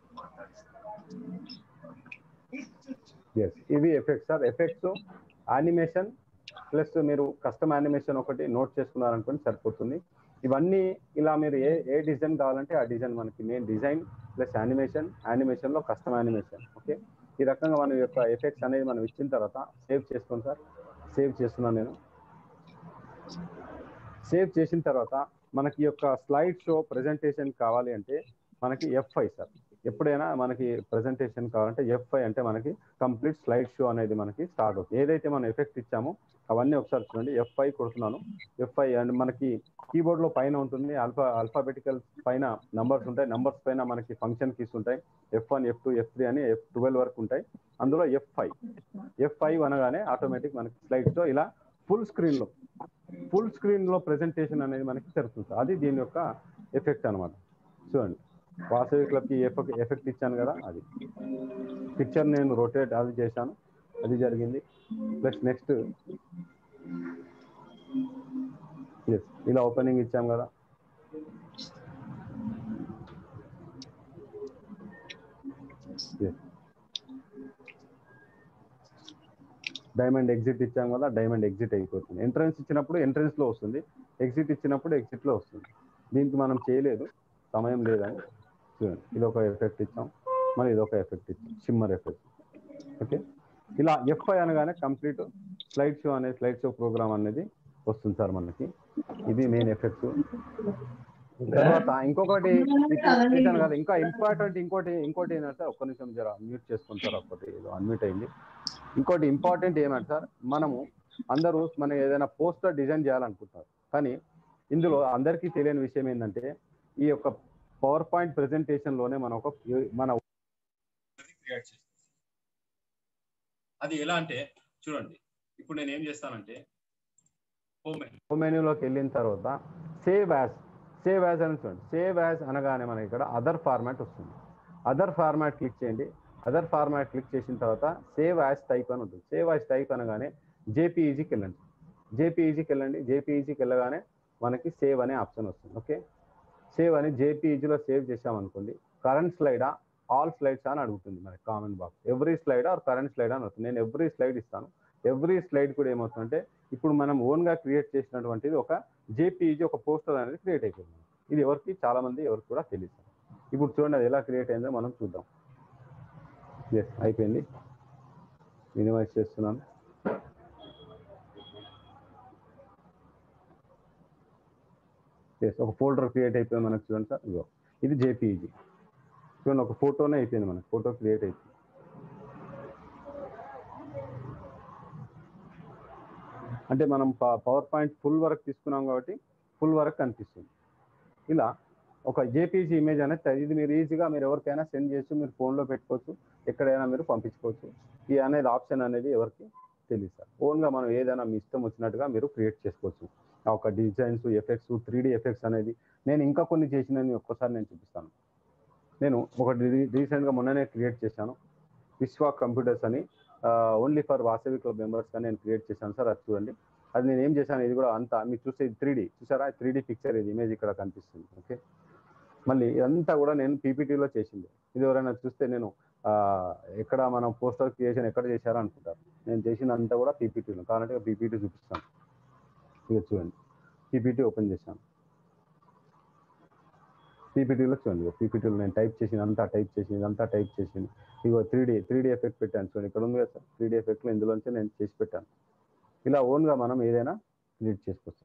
ఎస్ ఇవి effects sir effects animation plus మీరు కస్టమ్ యానిమేషన్ ఒకటి నోట్ చేసుకున్నారనుకోండి సరిపోతుంది ఇవన్నీ ఇలా మీరు ఏ ఏ డిజైన్ కావాలంటే ఆ డిజైన్ మనకి main design plus animation animation లో కస్టమ్ యానిమేషన్ ఓకే ఈ రకంగా మన యొక్క ఎఫెక్ట్స్ అనేది మనం ఇచ్చిన తర్వాత సేవ్ చేసుకోండి సార్ సేవ్ చేస్తున్నాను నేను సేవ్ చేసిన తర్వాత మనకి ఈ యొక్క స్లైడ్ షో ప్రెజెంటేషన్ కావాలి అంటే మనకి ఎఫ్ఐ సార్ ఎప్పుడైనా మనకి ప్రెజెంటేషన్ కావాలంటే ఎఫ్ఐ అంటే మనకి కంప్లీట్ స్లైడ్ షో అనేది మనకి స్టార్ట్ అవుతుంది ఏదైతే మనం ఎఫెక్ట్ ఇచ్చామో అవన్నీ ఒకసారి చూడండి ఎఫ్ఐ కొడుతున్నాను ఎఫ్ఐ అండ్ మనకి కీబోర్డ్ లో పైన ఉంటుంది అల్ఫా అల్ఫాబెటికల్ పైన నంబర్స్ ఉంటాయి నంబర్స్ పైన మనకి ఫంక్షన్ కీస్ ఉంటాయి F one F two F three అని ఎఫ్ ట్వెల్వ్ వరకు ఉంటాయి అందులో ఎఫ్ ఫైవ్ ఎఫ్ ఫైవ్ అనగానే ఆటోమేటిక్ మనకి స్లైడ్స్ లో ఇలా ఫుల్ స్క్రీన్ లో ఫుల్ స్క్రీన్ లో ప్రెజెంటేషన్ అనేది మనకి జరుగుతుంది అది దీని యొక్క ఎఫెక్ట్ అన్నమాట చూడండి వాసవి క్లబ్ కి ఎఫెక్ట్ ఎఫెక్ట్ ఇచ్చాను కదా అది పిక్చర్ నేను రొటేట్ అది చేశాను అది జరిగింది ప్లస్ నెక్స్ట్ ఎస్ ఇలా ఓపెనింగ్ ఇచ్చాం కదా Yes. డైమండ్ ఎగ్జిట్ ఇచ్చాం కదా డైమండ్ ఎగ్జిట్ అయిపోతుంది ఎంట్రన్స్ ఇచ్చినప్పుడు ఎంట్రన్స్ లో వస్తుంది ఎగ్జిట్ ఇచ్చినప్పుడు ఎగ్జిట్ లో వస్తుంది దీనికి మనం చేయలేదు సమయం లేదని చూడండి ఇది ఒక ఎఫెక్ట్ ఇచ్చాం మరి ఇది ఒక ఎఫెక్ట్ ఇచ్చాం షిమ్మర్ ఎఫెక్ట్ ఓకే ఇలా ఎఫ్ఐ అనగానే కంప్లీట్ స్లైడ్ షో అనే స్లైడ్ షో ప్రోగ్రామ్ అనేది వస్తుంది సార్ మనకి ఇది మెయిన్ ఎఫెక్ట్ తర్వాత ఇంకొకటి చేశాను కదా ఇంకా ఇంపార్టెంట్ ఇంకోటి ఇంకోటి ఏంటంటే సార్ ఒక్క నిమిషం జర మ్యూట్ చేసుకుంటారు ఒకటి ఏదో అన్మ్యూట్ అయింది ఇంకోటి ఇంపార్టెంట్ ఏమంటే సార్ మనము అందరూ మనం ఏదైనా పోస్టర్ డిజైన్ చేయాలనుకుంటారు కానీ ఇందులో అందరికీ తెలియని విషయం ఏంటంటే ఈ యొక్క పవర్ పాయింట్ ప్రెజెంటేషన్ లోనే మనం ఒక మన క్రియేట్ చేస్తాం అది ఎలా అంటే చూడండి ఇప్పుడు నేను ఏం చేస్తానంటే హోమ్ మెనూ హోమ్ మెనూలోకి వెళ్ళిన తర్వాత సేవ్ యాజ్ సేవ్ యాజ్ అని చూడండి సేవ్ యాజ్ అనగానే మనకి ఇక్కడ అదర్ ఫార్మాట్ వస్తుంది అదర్ ఫార్మాట్ క్లిక్ చేయండి అదర్ ఫార్మాట్ క్లిక్ చేసిన తర్వాత సేవ్ యాజ్ టైప్ అని ఉంటుంది సేవ్ యాజ్ టైప్ అనగానే జేపీఈజీకి వెళ్ళండి జేపీఈజీకి వెళ్ళండి జేపీఈజీకి వెళ్ళగానే మనకి సేవ్ అనే ఆప్షన్ వస్తుంది ఓకే సేవ్ అని జేపీఈజీలో సేవ్ చేసామనుకోండి కరెంట్ స్లైడా ఆల్ స్లైడ్స్ అని అడుగుతుంది మనకి comment box every slide or current slide అని వస్తుంది నేను ఎవ్రీ స్లైడ్ ఇస్తాను ఎవ్రీ స్లైడ్ కూడా ఏమవుతుందంటే ఇప్పుడు మనం ఓన్ గా క్రియేట్ చేసినటువంటిది ఒక జేపీజీ ఒక పోస్టర్ అనేది క్రియేట్ అయిపోయింది ఇది ఎవరికి చాలా మంది ఎవరికి కూడా తెలియదు ఇప్పుడు చూడండి అది ఎలా క్రియేట్ అయిందో మనం చూద్దాం ఎస్ అయిపోయింది మినిమైజ్ చేస్తున్నాను ఎస్ ఒక ఫోల్డర్ క్రియేట్ అయిపోయింది మనకు చూడండి సార్ ఇగో ఇది జేపీజీ చూడండి ఒక ఫోటోనే అయిపోయింది మనకు ఫోటో క్రియేట్ అయిపోయింది అంటే మనం పవర్ పాయింట్ ఫుల్ వర్క్ తీసుకున్నాం కాబట్టి ఫుల్ వర్క్ కనిపిస్తుంది ఇలా ఒక జేపీజీ ఇమేజ్ అనేది ఇది మీరు ఈజీగా మీరు ఎవరికైనా సెండ్ చేసి మీరు ఫోన్లో పెట్టుకోవచ్చు ఎక్కడైనా మీరు పంపించుకోవచ్చు ఈ అనేది ఆప్షన్ అనేది ఎవరికి తెలియదు సార్ ఓన్గా మనం ఏదైనా మీ ఇష్టం వచ్చినట్టుగా మీరు క్రియేట్ చేసుకోవచ్చు ఆ ఒక డిజైన్స్ ఎఫెక్ట్స్ త్రీ ఎఫెక్ట్స్ అనేది నేను ఇంకా కొన్ని చేసినవి ఒక్కసారి నేను చూపిస్తాను నేను ఒకటి రీసెంట్గా మొన్ననే క్రియేట్ చేశాను విశ్వ కంప్యూటర్స్ అని only for Vasavi club members నేను క్రియేట్ చేశాను సార్ అది చూడండి అది నేను ఏం చేశాను ఇది కూడా అంతా మీరు చూస్తే ఇది త్రీ చూసారా త్రీ పిక్చర్ ఇది ఇమేజ్ ఇక్కడ కనిపిస్తుంది ఓకే మళ్ళీ ఇదంతా కూడా నేను పీపీటీలో చేసింది ఇది ఎవరైనా చూస్తే నేను ఆ, ఎక్కడ మనం పోస్టర్ క్రియేషన్ ఎక్కడ చేశారో అనుకుంటారు నేను చేసినంతా కూడా పీపీటీలో కావాలంటే పీపీటీ చూపిస్తాను ఇక చూడండి పీపీటీ ఓపెన్ చేశాను పీపీటీలో చూడండి పీపీటీలో నేను టైప్ చేసిన అంతా టైప్ చేసింది ఇదంతా టైప్ చేసింది ఇగో three D three D effect పెట్టాను చూడండి ఇక్కడ ఉంది కదా సార్ త్రీ డీ ఎఫెక్ట్లో ఇందులోంచి నేను చేసి పెట్టాను ఇలా ఓన్గా మనం ఏదైనా క్రియేట్ చేసుకోవచ్చు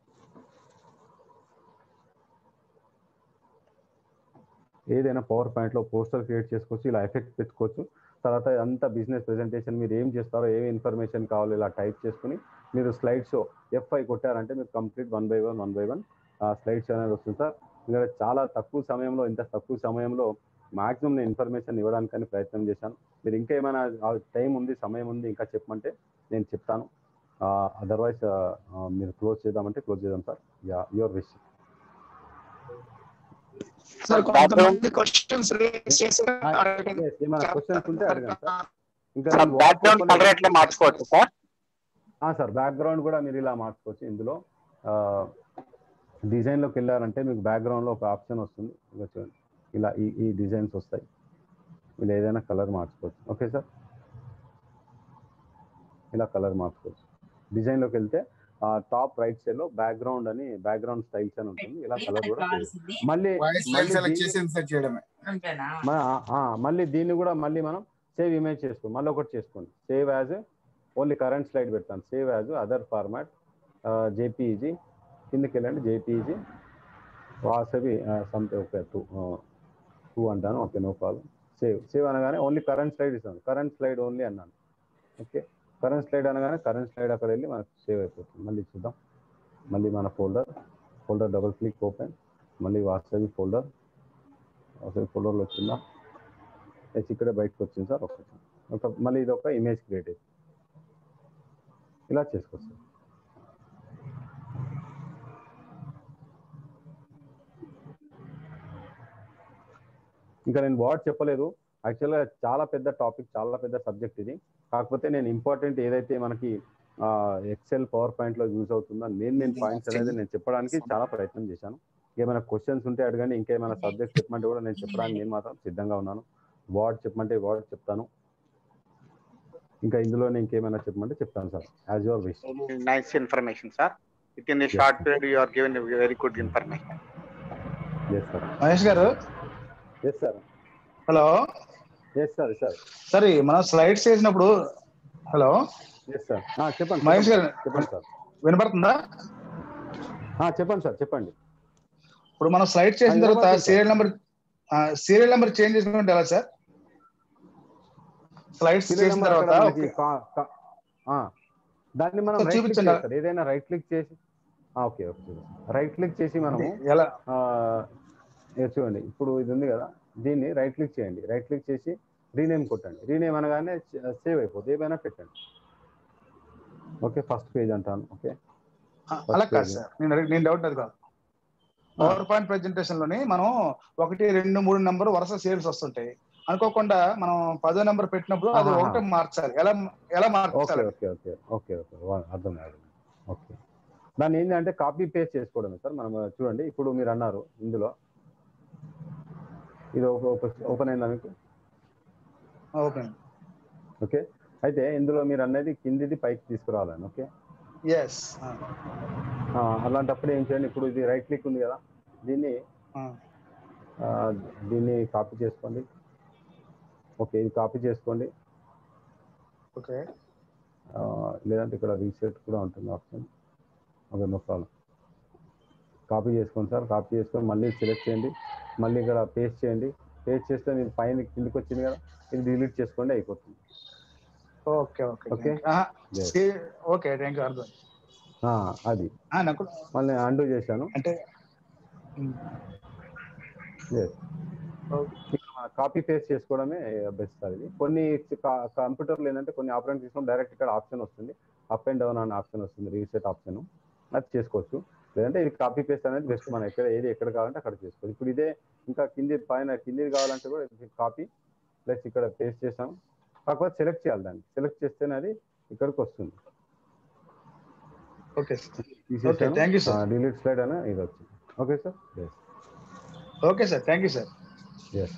ఏదైనా పవర్ పాయింట్లో పోస్టర్ క్రియేట్ చేసుకోవచ్చు ఇలా ఎఫెక్ట్ పెట్టుకోవచ్చు తర్వాత అంతా బిజినెస్ ప్రెజెంటేషన్ మీరు ఏం చేస్తారో ఏమి ఇన్ఫర్మేషన్ కావాలో ఇలా టైప్ చేసుకుని మీరు స్లైడ్ షో ఎఫ్ఐ కొట్టారంటే మీరు complete one by one one by one slide show అనేది వస్తుంది సార్ ఇంకా చాలా తక్కువ సమయంలో ఇంత తక్కువ సమయంలో మాక్సిమం నేను ఇన్ఫర్మేషన్ ఇవ్వడానికని ప్రయత్నం చేశాను మీరు ఇంకా ఏమైనా టైం ఉంది సమయం ఉంది ఇంకా చెప్పమంటే నేను చెప్తాను అదర్వైజ్ మీరు క్లోజ్ చేద్దామంటే క్లోజ్ చేద్దాం sir as your wish sir కొంతమంది క్వశ్చన్స్ రేస్ చేసి ఏమైనా క్వశ్చన్స్ ఉంటే అడగండి సార్ ఇంకా సార్ బ్యాక్గ్రౌండ్ కలర్ ఎట్లా మార్చుకోవచ్చు సార్ సార్ బ్యాక్గ్రౌండ్ కూడా మీరు ఇలా మార్చుకోవచ్చు ఇందులో డిజైన్లోకి వెళ్ళారంటే మీకు బ్యాక్గ్రౌండ్లో ఒక ఆప్షన్ వస్తుంది ఇక చూడండి ఇలా ఈ ఈ డిజైన్స్ వస్తాయి ఇలా ఏదైనా కలర్ మార్చుకోవచ్చు ఓకే సార్ ఇలా కలర్ మార్చుకోవచ్చు డిజైన్లోకి వెళ్తే టాప్ రైట్ సైడ్ లో బ్యాక్గ్రౌండ్ అని బ్యాక్గ్రౌండ్ స్టైల్స్ అని ఉంటుంది ఇలా కలర్ కూడా చేయొచ్చు. మళ్ళీ వాయిస్ మళ్ళీ సెలెక్ట్ దీన్ని- చేసి ఇన్సర్ట్ చేయడమే అంతేనా మ- ఆ, మళ్ళీ దీన్ని కూడా మళ్ళీ మనం సేవ్ ఇమేజ్ చేసుకోండి మళ్ళీ ఒకటి చేసుకోండి save as only current slide పెడతాను save as other format JPEG కిందకి వెళ్ళండి JPEG Vasavi something okay two two అంటాను okay no problem save save అనగానే ఓన్లీ కరెంట్ స్లైడ్ ఇస్తాను కరెంట్ స్లైడ్ ఓన్లీ అన్నాను ఓకే కరెంట్ స్లైడ్ అనగానే కరెంట్ స్లైడ్ అక్కడ వెళ్ళి మనకు సేవ్ అయిపోతుంది మళ్ళీ చూద్దాం మళ్ళీ మన folder folder double click open మళ్ళీ వాసవి ఫోల్డర్ వాసవి ఫోల్డర్లో వచ్చిందా ఎస్ ఇక్కడే బయటకు వచ్చింది సార్ ఒక ఒక మళ్ళీ ఇది ఒక ఇమేజ్ క్రియేట్ అయింది ఇలా చేసుకోవచ్చు సార్ ఇంకా నేను వర్డ్ చెప్పలేదు యాక్చువల్గా చాలా పెద్ద టాపిక్ చాలా పెద్ద సబ్జెక్ట్ ఇది కాకపోతే నేను ఇంపార్టెంట్ ఏదైతే మనకి ఎక్సెల్ పవర్ పాయింట్ లో యూజ్ అవుతుందో నేను నేను పాయింట్స్ అనేది నేను చెప్పడానికి చాలా ప్రయత్నం చేశాను ఏమైనా క్వశ్చన్స్ ఉంటే అడగండి ఇంకేమైనా సబ్జెక్ట్ చెప్పమంటే కూడా నేను చెప్పడానికి నేను మాత్రం సిద్ధంగా ఉన్నాను వర్డ్ చెప్పమంటే వర్డ్ చెప్తాను ఇంకా ఇందులోనే ఇంకేమైనా చెప్పమంటే చెప్తాను sir as your wish nice information sir with in the short period you are given very good information yes sir Mahesh garu yes sir hello yes sir sir సరే మనం స్లైడ్స్ చేసినప్పుడు హలో ఎస్ సార్ చెప్పండి మహేష్ గారు చెప్పండి సార్ వినపడుతుందా చెప్పండి సార్ చెప్పండి ఇప్పుడు మనం స్లైడ్ చేసిన ఆ, తర్వాత వినపడుతుంది sir. Serial number serial number change చేసుకుంటే ఎలా సార్ స్లైడ్స్ సీరియల్ చేసిన నెంబర్ తర్వాత అక్కడ ఓకే. మనకి కా- కా- ఆ, దాన్ని మనం సార్, రైట్ క్లిక్ చూపించండి. చేయాలి ఏదైనా రైట్ క్లిక్ చేసి ఆ, ఓకే ఓకే రైట్ క్లిక్ చేసి మనము ఎలా ఆ, ఇది చూడండి ఇప్పుడు ఇది ఉంది కదా దీన్ని రైట్ క్లిక్ చేయండి రైట్ క్లిక్ చేసి రీనేమ్ కొట్టండి రీనేమ్ అనగానే సేవ్ అయిపోతుంది ఏమైనా పెట్టండి ఓకే ఫస్ట్ పేజ్ అంటాను ఓకే ఆ, అలా కాదు page. సార్ నేను అడిగి- నేను డౌట్ అది కాదు పవర్ పాయింట్ ప్రెజెంటేషన్ లోని మనం ఒకటి రెండు మూడు నెంబర్ వరుస సేల్స్ వస్తుంటాయి అనుకోకుండా మనం పదో నెంబర్ పెట్టినప్పుడు అది ఆహాహా. ఒకటే మార్చాలి ఎలా ఎలా ఓకే మార్చాలి ఓకే ఓకే ఓకే ఓకే వా- అర్థం అర్థం ఓకే దాన్ని ఏంటంటే కాపీ పేస్ట్ చేసుకోవడమే సార్ మనం చూడండి ఇప్పుడు మీరు అన్నారు ఇందులో ఇది ఓపెన్ అయిందా మీకు ఓకే ఓకే అయితే ఇందులో మీరు అనేది కిందిది పైకి తీసుకురావాలని ఓకే ఎస్ ఆ, అలాంటప్పుడు ఏం చేయండి ఇప్పుడు ఇది రైట్ క్లిక్ ఉంది కదా దీన్ని ఆ, దీన్ని కాపీ చేసుకోండి ఓకే ఇది కాపీ చేసుకోండి ఓకే ఆ, లేదంటే ఇక్కడ రీసెట్ కూడా ఉంటుంది option okay no problem copy చేసుకోండి సార్ కాపీ చేసుకొని మళ్ళీ సెలెక్ట్ చేయండి మళ్ళీ ఇక్కడ పేస్ట్ చేయండి పేస్ట్ చేస్తే మీరు పైన కిందికి వచ్చింది కదా ఇది డిలీట్ చేసుకోండి అయిపోతుంది okay okay okay Yes. Okay thank you అర్థం ఆ, అది ఆ, నాకు మళ్ళీ అండూ చేశాను అంటే కాపీ పేస్ట్ చేసుకోవడమే బెస్ట్ సార్ ఇది కొన్ని కంప్యూటర్లు ఏంటంటే కొన్ని ఆపరేషన్ తీసుకుని డైరెక్ట్ ఇక్కడ ఆప్షన్ వస్తుంది అప్ అండ్ డౌన్ అనే ఆప్షన్ వస్తుంది రీసెట్ ఆప్షన్ అది చేసుకోవచ్చు లేదంటే ఇది కాపీ పేస్ట్ అనేది బెస్ట్ మనం ఎక్కడ ఏది ఎక్కడ కావాలంటే అక్కడ చేసుకోవచ్చు ఇప్పుడు ఇదే ఇంకా కింది పైన కింది కావాలంటే కూడా కాపీ ప్లస్ ఇక్కడ పేస్ట్ చేసాం కాకపోతే సెలెక్ట్ చేయాలి దాన్ని సెలెక్ట్ చేస్తేనే అది ఇక్కడికి వస్తుంది okay Okay, thank you, sir. Delete slide అని ఇది వచ్చింది okay sir yes okay sir thank you sir yes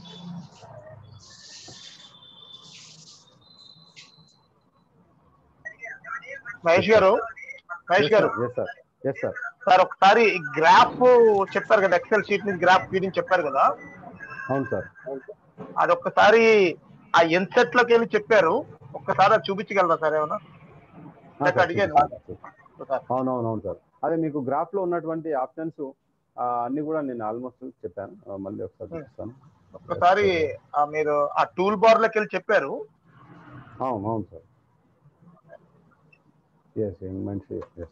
Mahesh garu Mahesh garu yes sir yes sir sir ఒకసారి గ్రాఫ్ చెప్పారు కదా ఎక్సెల్ షీట్ నుంచి గ్రాఫ్ గురించి చెప్పారు కదా అవును సార్ అది ఒక్కసారి ఆ ఎన్సెట్ లోకి వెళ్ళి చెప్పారు ఒక్కసారి అది చూపించగలరా సార్ ఏమన్నా ఆ, నాకు సార్, అడిగాను. చూపిస్తాను. ఒకసారి. అవునవును అవును సార్ అదే మీకు గ్రాఫ్ లో ఉన్నటువంటి ఆప్షన్స్ అన్ని కూడా నేను ఆల్మోస్ట్ చెప్పాను ఆ, మళ్ళీ ఒకసారి చూపిస్తాను ఒక్కసారి ఆ మీరు ఆ టూల్ బార్ లోకి వెళ్ళి చెప్పారు అవును అవును సార్ ఎస్ మంచి ఎస్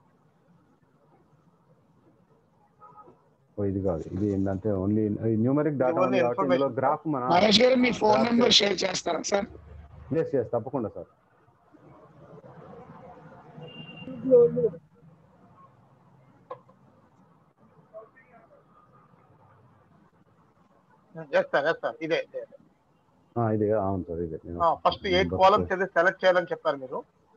ఓ ఇది కాదు ఇది ఏంటంటే ఓన్లీ న్యూమరిక్ డాటా only ఉంది కాబట్టి ఇందులో information. గ్రాఫ్ మన మహేష్ గారు మీ ఫోన్ Graph నెంబర్ షేర్ చేస్తారా సార్ ఎస్ ఎస్ తప్పకుండా sir yes sir yes sir ఇదే ఆ, ఇది అవును సార్ ఇదే నేను ఫస్ట్ ఎయిట్ కాలమ్స్ అయితే సెలెక్ట్ చేయాలని చెప్పారు మీరు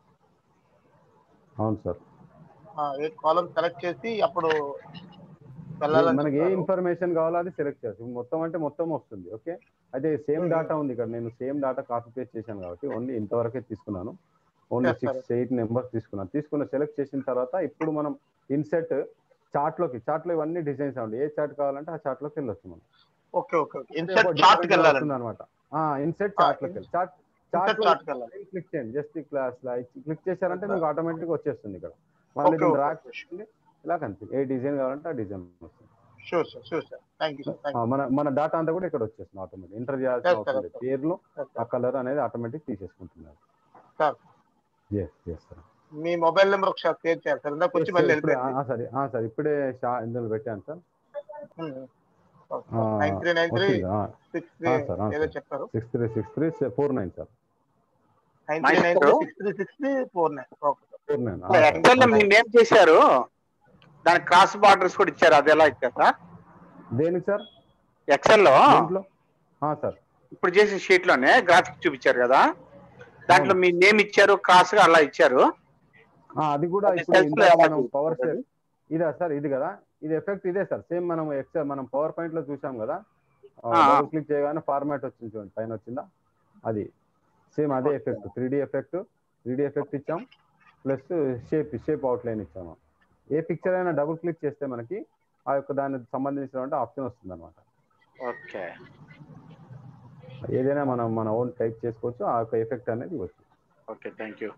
అవును సార్ ఎయిట్ కాలమ్స్ సెలెక్ట్ చేసి అప్పుడు వెళ్ళాలని మనకి ఏ చెప్పారు. ఇన్ఫర్మేషన్ కావాలో అది సెలెక్ట్ చేస్తాం మొత్తం అంటే మొత్తం వస్తుంది ఓకే అయితే సేమ్ డాటా ఉంది ఇక్కడ నేను సేమ్ డాటా కాపీ పేస్ట్ చేశాను కాబట్టి ఓన్లీ ఇంతవరకే తీసుకున్నాను only Yes, sir. Six eight numbers తీసుకున్నాను తీసుకున్న సెలెక్ట్ చేసిన తర్వాత ఇప్పుడు మనం ఇన్సెట్ చార్ట్ లోకి చార్ట్ లో ఇవన్నీ డిజైన్స్ అండి ఏ చార్ట్ కావాలంటే ఆ చార్ట్ లోకి వెళ్ళొచ్చు మనం okay okay okay insert chart కి వెళ్ళాలండి అనమాట ఇన్సెట్ చార్ట్ లోకి వెళ్ళి చార్ట్ చార్ట్ ఇన్సెట్ చార్ట్ కి వెళ్ళాలి క్లిక్ చేయండి జస్ట్ క్లాస్ క్లిక్ చేశారంటే మీకు ఆటోమేటిక్ వచ్చేస్తుంది ఇక్కడ మళ్ళీ Okay, okay. డ్రాక్ చేయండి ఇలా కనిపిస్తుంది ఏ డిజైన్ కావాలంటే ఆ డిజైన్ వస్తుంది sure sir sure sir thank you sir thank ఆ, మన మన డేటా అంతా కూడా ఇక్కడ వచ్చేస్తుంది ఆటోమేటిక్ ఎంటర్ చేయాల్సిన Yes, అవసరం sir. లేదు పేర్లు యూ ఆ కలర్ అనేది ఆటోమేటిక్ తీసేసుకుంటున్నారు సార్ ఎస్ ఎస్ సార్ మీ మొబైల్ నెంబర్ ఒకసారి సేవ్ చేయాలి సార్ ఇందాక వచ్చి మళ్ళీ ఇప్పుడే వెళ్ళిపోయింది సరే సార్ ఇప్పుడే షా ఇందులో పెట్టాను sir nine three nine three six three ఆ, సార్, ఆ, ఏదో సార్. చెప్పారు six three six three four nine sir nine three nine three Maestro. Six three six three four nine okay four nine Excel లో మీరు నేమ్ చేశారు దానికి క్రాస్ బార్డర్స్ కూడా ఇచ్చారు అది ఎలా ఇచ్చారు సార్ దేనికి సార్ ఎక్సెల్ లో దేంట్లో ఆ, సార్ ఇప్పుడు చేసిన షీట్ లోనే గ్రాఫిక్ చూపించారు కదా దాంట్లో మీ నేమ్ ఇచ్చారు క్రాస్ గా అలా ఇచ్చారు ఆ, అది కూడా అది ఇప్పుడు cells లో ఇందాక ఎలా మనం పవర్ చూపిస్తారు? ఇదా సార్ ఇది కదా ఇది ఎఫెక్ట్ ఇదే సార్ సేమ్ మనం ఎక్సెల్ మనం పవర్ పాయింట్ లో చూసాం కదా ఆ. డబుల్ క్లిక్ చేయగానే ఫార్మాట్ వచ్చింది చూడండి పైన వచ్చిందా అది సేమ్ అదే effect three D effect three D effect ఇచ్చాం plus shape shape outline ఇచ్చాము ఏ పిక్చర్ అయినా డబుల్ క్లిక్ చేస్తే మనకి ఆ యొక్క దానికి సంబంధించినటువంటి ఆప్షన్ వస్తుంది అనమాట ఓకే ఏదైనా మనం మన ఓన్ టైప్ చేసుకోవచ్చు ఆ యొక్క ఎఫెక్ట్ అనేది ఇవ్వచ్చు okay thank you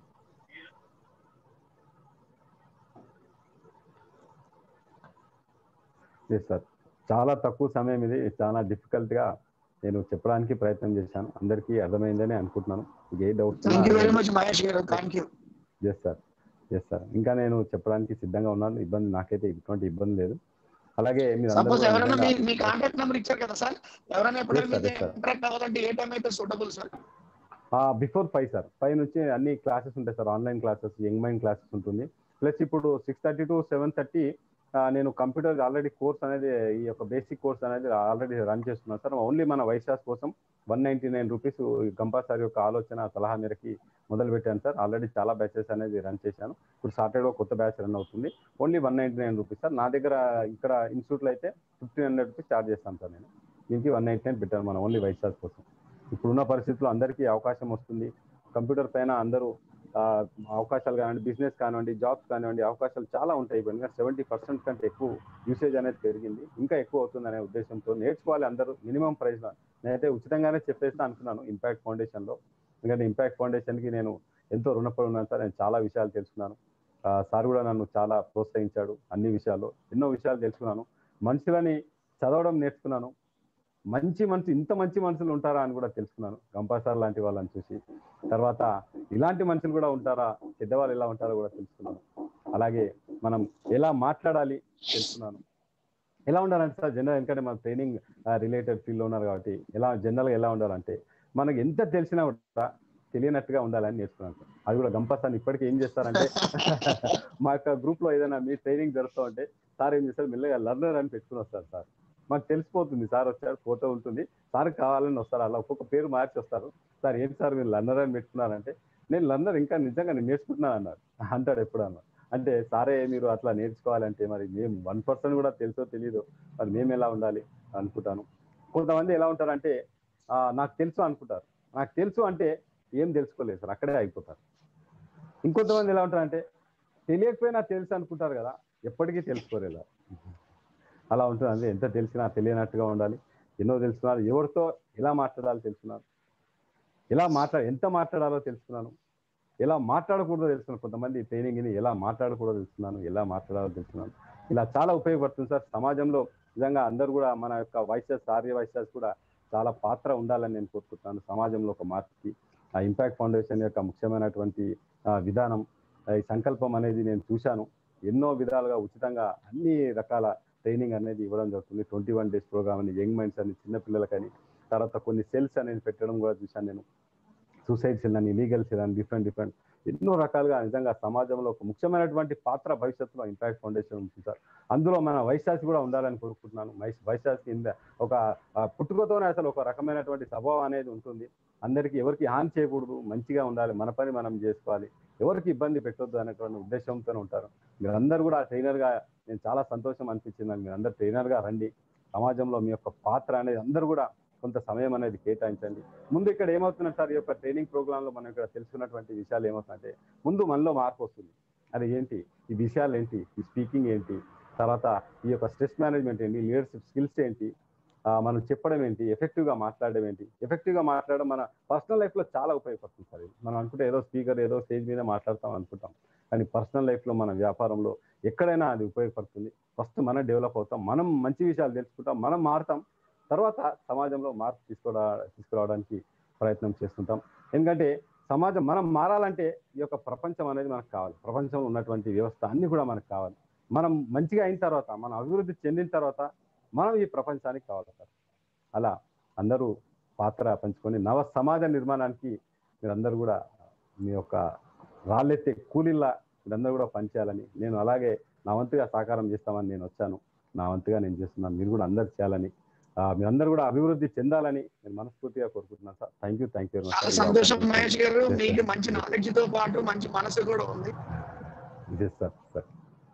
yes sir చాలా తక్కువ సమయం ఇది చాలా డిఫికల్ట్ గా నేను చెప్పడానికి ప్రయత్నం చేశాను అందరికీ అర్థమైందని అనుకుంటున్నాను మీకు ఏ doubts thank you very much Mahesh garu thank you yes sir yes sir ఇంకా నేను చెప్పడానికి సిద్ధంగా ఉన్నాను ఇబ్బంది నాకైతే ఎటువంటి ఇబ్బంది లేదు అలాగే మీరు అందరూ సపోజ్ కూడా ఎవరైనా మీ నిజంగా- మీ కాంటాక్ట్ నెంబర్ ఇచ్చారు కదా సార్ ఎవరైనా ఎప్పుడైనా Yes, sir, మీతో yes, sir. ఇంటరాక్ట్ అవ్వాలంటే ఏ టైం అయితే suitable sir before five sir five నుంచి అన్ని క్లాసెస్ ఉంటాయి sir online classes young mind classes ఉంటుంది ప్లస్ ఇప్పుడు six thirty to seven thirty నేను కంప్యూటర్ ఆల్రెడీ కోర్స్ అనేది ఈ యొక్క బేసిక్ కోర్స్ అనేది ఆల్రెడీ రన్ చేస్తున్నాను సార్ ఓన్లీ మన వైశాస్ కోసం one ninety nine rupees Gampa sir యొక్క ఆలోచన సలహా మేరకి మొదలు పెట్టాను సార్ ఆల్రెడీ చాలా బ్యాచెస్ అనేది రన్ చేశాను ఇప్పుడు సాటర్డే కొత్త బ్యాచ్ రన్ అవుతుంది only one ninety nine rupees sir నా దగ్గర ఇక్కడ ఇన్స్టిట్యూట్లో అయితే ఫిఫ్టీన్ హండ్రెడ్ రూపీస్ చార్జ్ చేస్తాను సార్ నేను దీనికి వన్ నైన్టీ నైన్ పెట్టాను మన ఓన్లీ వైశాస్ కోసం ఇప్పుడున్న పరిస్థితుల్లో అందరికీ అవకాశం వస్తుంది కంప్యూటర్ పైన అందరూ ఆ, అవకాశాలు కానివ్వండి బిజినెస్ కానివ్వండి జాబ్స్ కానివ్వండి అవకాశాలు చాలా ఉంటాయి ఇప్పుడు ఎందుకంటే సెవెంటీ పర్సెంట్ కంటే ఎక్కువ యూసేజ్ అనేది పెరిగింది ఇంకా ఎక్కువ అవుతుంది అనే ఉద్దేశంతో నేర్చుకోవాలి అందరూ మినిమం ప్రైస్ నేనైతే ఉచితంగానే చెప్పేస్తా అనుకున్నాను ఇంపాక్ట్ ఫౌండేషన్ లో ఎందుకంటే ఇంపాక్ట్ ఫౌండేషన్ కి నేను ఎంతో రుణపడి ఉన్నాను సార్ నేను చాలా విషయాలు తెలుసుకున్నాను ఆ, సార్ కూడా నన్ను చాలా ప్రోత్సహించాడు అన్ని విషయాల్లో ఎన్నో విషయాలు తెలుసుకున్నాను మనుషులని చదవడం నేర్చుకున్నాను మంచి మనుషులు ఇంత మంచి మనుషులు ఉంటారా అని కూడా తెలుసుకున్నాను గంపా సార్ లాంటి వాళ్ళని చూసి తర్వాత ఇలాంటి మనుషులు కూడా ఉంటారా పెద్దవాళ్ళు ఎలా ఉంటారో కూడా తెలుసుకున్నాను అలాగే మనం ఎలా మాట్లాడాలి తెలుసుకున్నాను ఎలా ఉండాలంటే సార్ జనరల్ ఎందుకంటే మన ట్రైనింగ్ రిలేటెడ్ ఫీల్డ్ ఉన్నారు కాబట్టి ఎలా జనరల్గా ఎలా ఉండాలంటే మనకు ఎంత తెలిసినా కూడా తెలియనట్టుగా ఉండాలని నేర్చుకున్నాను సార్ అది కూడా గంపా సార్ ఇప్పటికీ ఏం చేస్తారంటే మా యొక్క గ్రూప్ లో ఏదైనా మీ ట్రైనింగ్ జరుగుతూ ఉంటే సార్ ఏం చేస్తారు మెల్లగా లర్నర్ అని పెట్టుకుని వస్తారు సార్ మాకు తెలిసిపోతుంది సార్ వచ్చారు ఫోటో ఉంటుంది సార్ కావాలని వస్తారు అలా ఒక్కొక్క పేరు మార్చి వస్తారు సార్ ఏంటి సార్ మీరు లర్నర్ అని పెట్టుకున్నారంటే నేను లర్నర్ ఇంకా నిజంగా నేను నేర్చుకుంటున్నాను అన్నారు అంటాడు ఎప్పుడు అన్న అంటే సారే మీరు అట్లా నేర్చుకోవాలంటే మరి మేము వన్ పర్సెంట్ కూడా తెలుసో తెలియదు మరి మేము ఎలా ఉండాలి అనుకుంటాను కొంతమంది ఎలా ఉంటారంటే "ఆ, నాకు తెలుసు అనుకుంటారు నాకు తెలుసు అంటే ఏం తెలుసుకోలేదు సార్ అక్కడే అయిపోతారు ఇంకొంతమంది ఎలా ఉంటారంటే తెలియకపోయినా తెలుసు అనుకుంటారు కదా ఎప్పటికీ తెలుసుకోలేదు అలా ఉంటుంది అంటే ఎంత తెలిసినా తెలియనట్టుగా ఉండాలి ఎన్నో తెలుసుకున్నారు ఎవరితో ఎలా మాట్లాడాలో తెలుసుకున్నారు ఎలా మాట్లా ఎంత మాట్లాడాలో తెలుసుకున్నాను ఎలా మాట్లాడకూడదో తెలుసుకున్నాను కొంతమంది ట్రైనింగ్ని ఎలా మాట్లాడకూడదో తెలుసుకున్నాను ఎలా మాట్లాడాలో తెలుసుకున్నాను ఇలా చాలా ఉపయోగపడుతుంది సార్ సమాజంలో నిజంగా అందరూ కూడా మన యొక్క వైసెస్ ఆర్య వైసెస్ కూడా చాలా పాత్ర ఉండాలని నేను కోరుకుంటున్నాను సమాజంలో ఒక మార్పుకి ఆ ఇంపాక్ట్ ఫౌండేషన్ యొక్క ముఖ్యమైనటువంటి ఆ, విధానం ఆ, ఈ సంకల్పం అనేది నేను చూశాను ఎన్నో విధాలుగా ఉచితంగా అన్ని రకాల ట్రైనింగ్ అనేది ఇవ్వడం జరుగుతుంది ట్వంటీ వన్ డేస్ ప్రోగ్రామ్ అని యంగ్ మైండ్స్ అని చిన్నపిల్లలకని తర్వాత కొన్ని సెల్స్ అనేది పెట్టడం కూడా చూశాను నేను సూసైడ్ సెల్ అని లీగల్ సెల్ అని డిఫరెంట్ డిఫరెంట్ ఎన్నో రకాలుగా నిజంగా సమాజంలో ఒక ముఖ్యమైనటువంటి పాత్ర భవిష్యత్తులో ఇంపాక్ట్ ఫౌండేషన్ ఉంటుంది సార్ అందులో మన వైశాసి కూడా ఉండాలని కోరుకుంటున్నాను వైస్ వైశాసి కింద ఒక ఆ, పుట్టుకతోనే అసలు ఒక రకమైనటువంటి స్వభావం అనేది ఉంటుంది అందరికీ ఎవరికి హాని చేయకూడదు మంచిగా ఉండాలి మన పని మనం చేసుకోవాలి ఎవరికి ఇబ్బంది పెట్టొద్దు అనేటువంటి ఉద్దేశంతో ఉంటారు మీరందరూ కూడా ట్రైనర్ గా నేను చాలా సంతోషం అనిపించింది నాకు మీరందరూ ట్రైనర్ గా రండి సమాజంలో మీ యొక్క పాత్ర అనేది అందరూ కూడా కొంత సమయం అనేది కేటాయించండి ముందు ఇక్కడ ఏమవుతుందంటే సార్ ఈ యొక్క ట్రైనింగ్ ప్రోగ్రామ్ లో మనం ఇక్కడ తెలుసుకున్నటువంటి విషయాలు ఏమవుతుందంటే ముందు మనలో మార్పు వస్తుంది అది ఏంటి ఈ విషయాలు ఏంటి ఈ స్పీకింగ్ ఏంటి తర్వాత ఈ యొక్క స్ట్రెస్ మేనేజ్మెంట్ ఏంటి లీడర్షిప్ స్కిల్స్ ఏంటి ఆ, మనం చెప్పడం ఏంటి ఎఫెక్టివ్ గా మాట్లాడడం ఏంటి ఎఫెక్టివ్ గా మాట్లాడడం మన పర్సనల్ లైఫ్ లో చాలా ఉపయోగపడుతుంది సార్ ఇది. మనం అనుకుంటే ఏదో స్పీకర్ ఏదో స్టేజ్ మీద మాట్లాడతాం అనుకుంటాం కానీ పర్సనల్ లైఫ్ లో మన వ్యాపారంలో ఎక్కడైనా అది ఉపయోగపడుతుంది ఫస్ట్ మనం డెవలప్ అవుతాం మనం మంచి విషయాలు తెలుసుకుంటాం మనం మారుతాం తర్వాత సమాజంలో మార్పు తీసుకురా తీసుకురావడానికి ప్రయత్నం చేస్తుంటాం ఎందుకంటే సమాజం మనం మారాలంటే ఈ యొక్క ప్రపంచం అనేది మనకు కావాలి ప్రపంచంలో ఉన్నటువంటి వ్యవస్థ అన్ని కూడా మనకు కావాలి మనం మంచిగా అయిన తర్వాత మనం అభివృద్ధి చెందిన తర్వాత మనం ఈ ప్రపంచానికి కావాలి సార్ అలా అందరూ పాత్ర పంచుకొని నవ సమాజ నిర్మాణానికి మీరందరూ కూడా మీ యొక్క రాళ్ళెత్తే కూలీల్లా మీరందరూ కూడా పనిచేయాలని నేను అలాగే నా వంతుగా సహకారం చేస్తామని నేను వచ్చాను నా వంతుగా నేను చేస్తున్నాను మీరు కూడా అందరు చేయాలని ఆ, మీరందరూ కూడా అభివృద్ధి చెందాలని నేను మనస్ఫూర్తిగా కోరుకుంటున్నాను sir thank you thank you చాలా సంతోషం మహేష్ గారు మీకు మంచి నాలెడ్జ్ తో పాటు మంచి మనసు కూడా ఉంది sir sir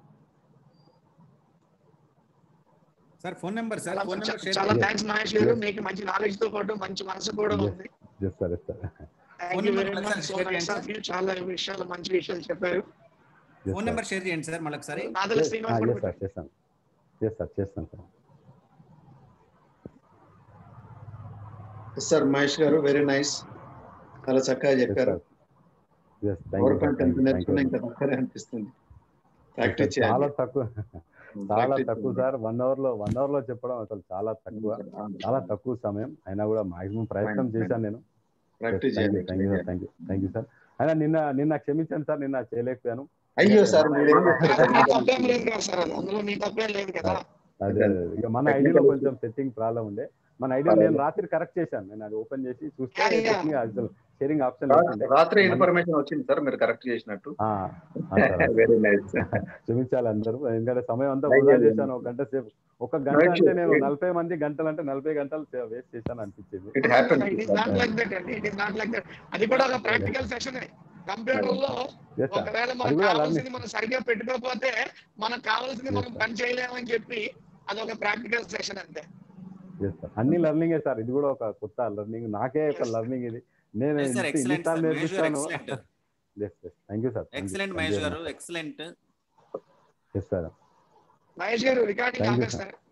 sir phone number sir చాలా ఫోన్ నెంబర్ షేర్ చాలా చేయండి. థ్యాంక్స్ మహేష్ గారు మీకు మంచి నాలెడ్జ్ తో పాటు మంచి మనసు కూడా ఉంది yes sir yes sir thank you very much so nice of you చాలా విషయాలు మంచి విషయాలు చెప్పారు ఫోన్ నెంబర్ షేర్ చేయండి సార్ మళ్ళీ ఒకసారి నాదల శ్రీనివాస్ కూడా ఎస్ సార్ చేస్తాను ఎస్ సార్ చేస్తాను sir sir Mahesh garu very nice చాలా చక్కగా చెప్పారు yes thank power you point ఎంత నేర్చుకున్నా ఇంకా తక్కువనే అనిపిస్తుంది ప్రాక్టీస్ చాలా చేయాలి తక్కువ చాలా Practice తక్కువ చేయాలి. సార్ వన్ అవర్ లో వన్ అవర్ లో చెప్పడం అసలు చాలా తక్కువ చాలా తక్కువ సమయం అయినా కూడా మాక్సిమం ప్రయత్నం Fine, చేశాను నేను ప్రాక్టీస్ థ్యాంక్ యూ చేయాలి thank you thank you thank you sir అయినా నిన్న నిన్న క్షమించండి సార్ నిన్న చేయలేకపోయాను అయ్యో సార్ మీరేం చేస్తారు మీ తప్పేం లేదు కదా సార్ అది అందులో మీ తప్పేం లేదు కదా అదే అదే. ఇక మన Technical ఐడియాలో issue. కొంచెం సెట్టింగ్ ప్రాబ్లం ఉండే మన ఐడియా నేను రాత్రి కరెక్ట్ చేశాను నేను అది ఓపెన్ చేసి చూస్తే Yeah, yeah. technique అసలు షేరింగ్ ఆప్షన్ రా- రాత్రి ఇన్ఫర్మేషన్ వచ్చింది సార్ మీరు కరెక్ట్ చేసినట్టు వెరీ నైస్ క్షమించాలి అందరూ ఎందుకంటే సమయం అంతా Thank వృధా you. చేశాను ఒక గంట సేపు ఒక గంట Right, అంటే sir. నేను It- నలభై మంది గంటలు అంటే నలభై గంటలు వేస్ట్ చేశాను అనిపించింది it happen it is not like that అండి it is not like that అది కూడా ఒక ప్రాక్టికల్ సెషన్ కంప్యూటర్ లో Yes, sir. ఒకవేళ అది మనకు కూడా కావాల్సింది మనం సరిగ్గా పెట్టుకోకపోతే మనకు కావాల్సింది మనం పని చేయలేమని చెప్పి అది ఒక ప్రాక్టికల్ సెషన్ అంతే Yes, sir. అన్ని లర్నింగే సార్ ఇది కూడా ఒక కొత్త లర్నింగ్ నాకే ఒక లర్నింగ్ ఇది నేను Yes, sir, ఇంత- excellent, ఇన్నిసార్లు sir. మహేష్ గారు, నేర్పిస్తాను excellent. Thank you sir excellent Mahesh garu excellent yes sir Mahesh గారు రికార్డింగ్ Thank you, ఆపేస్తారు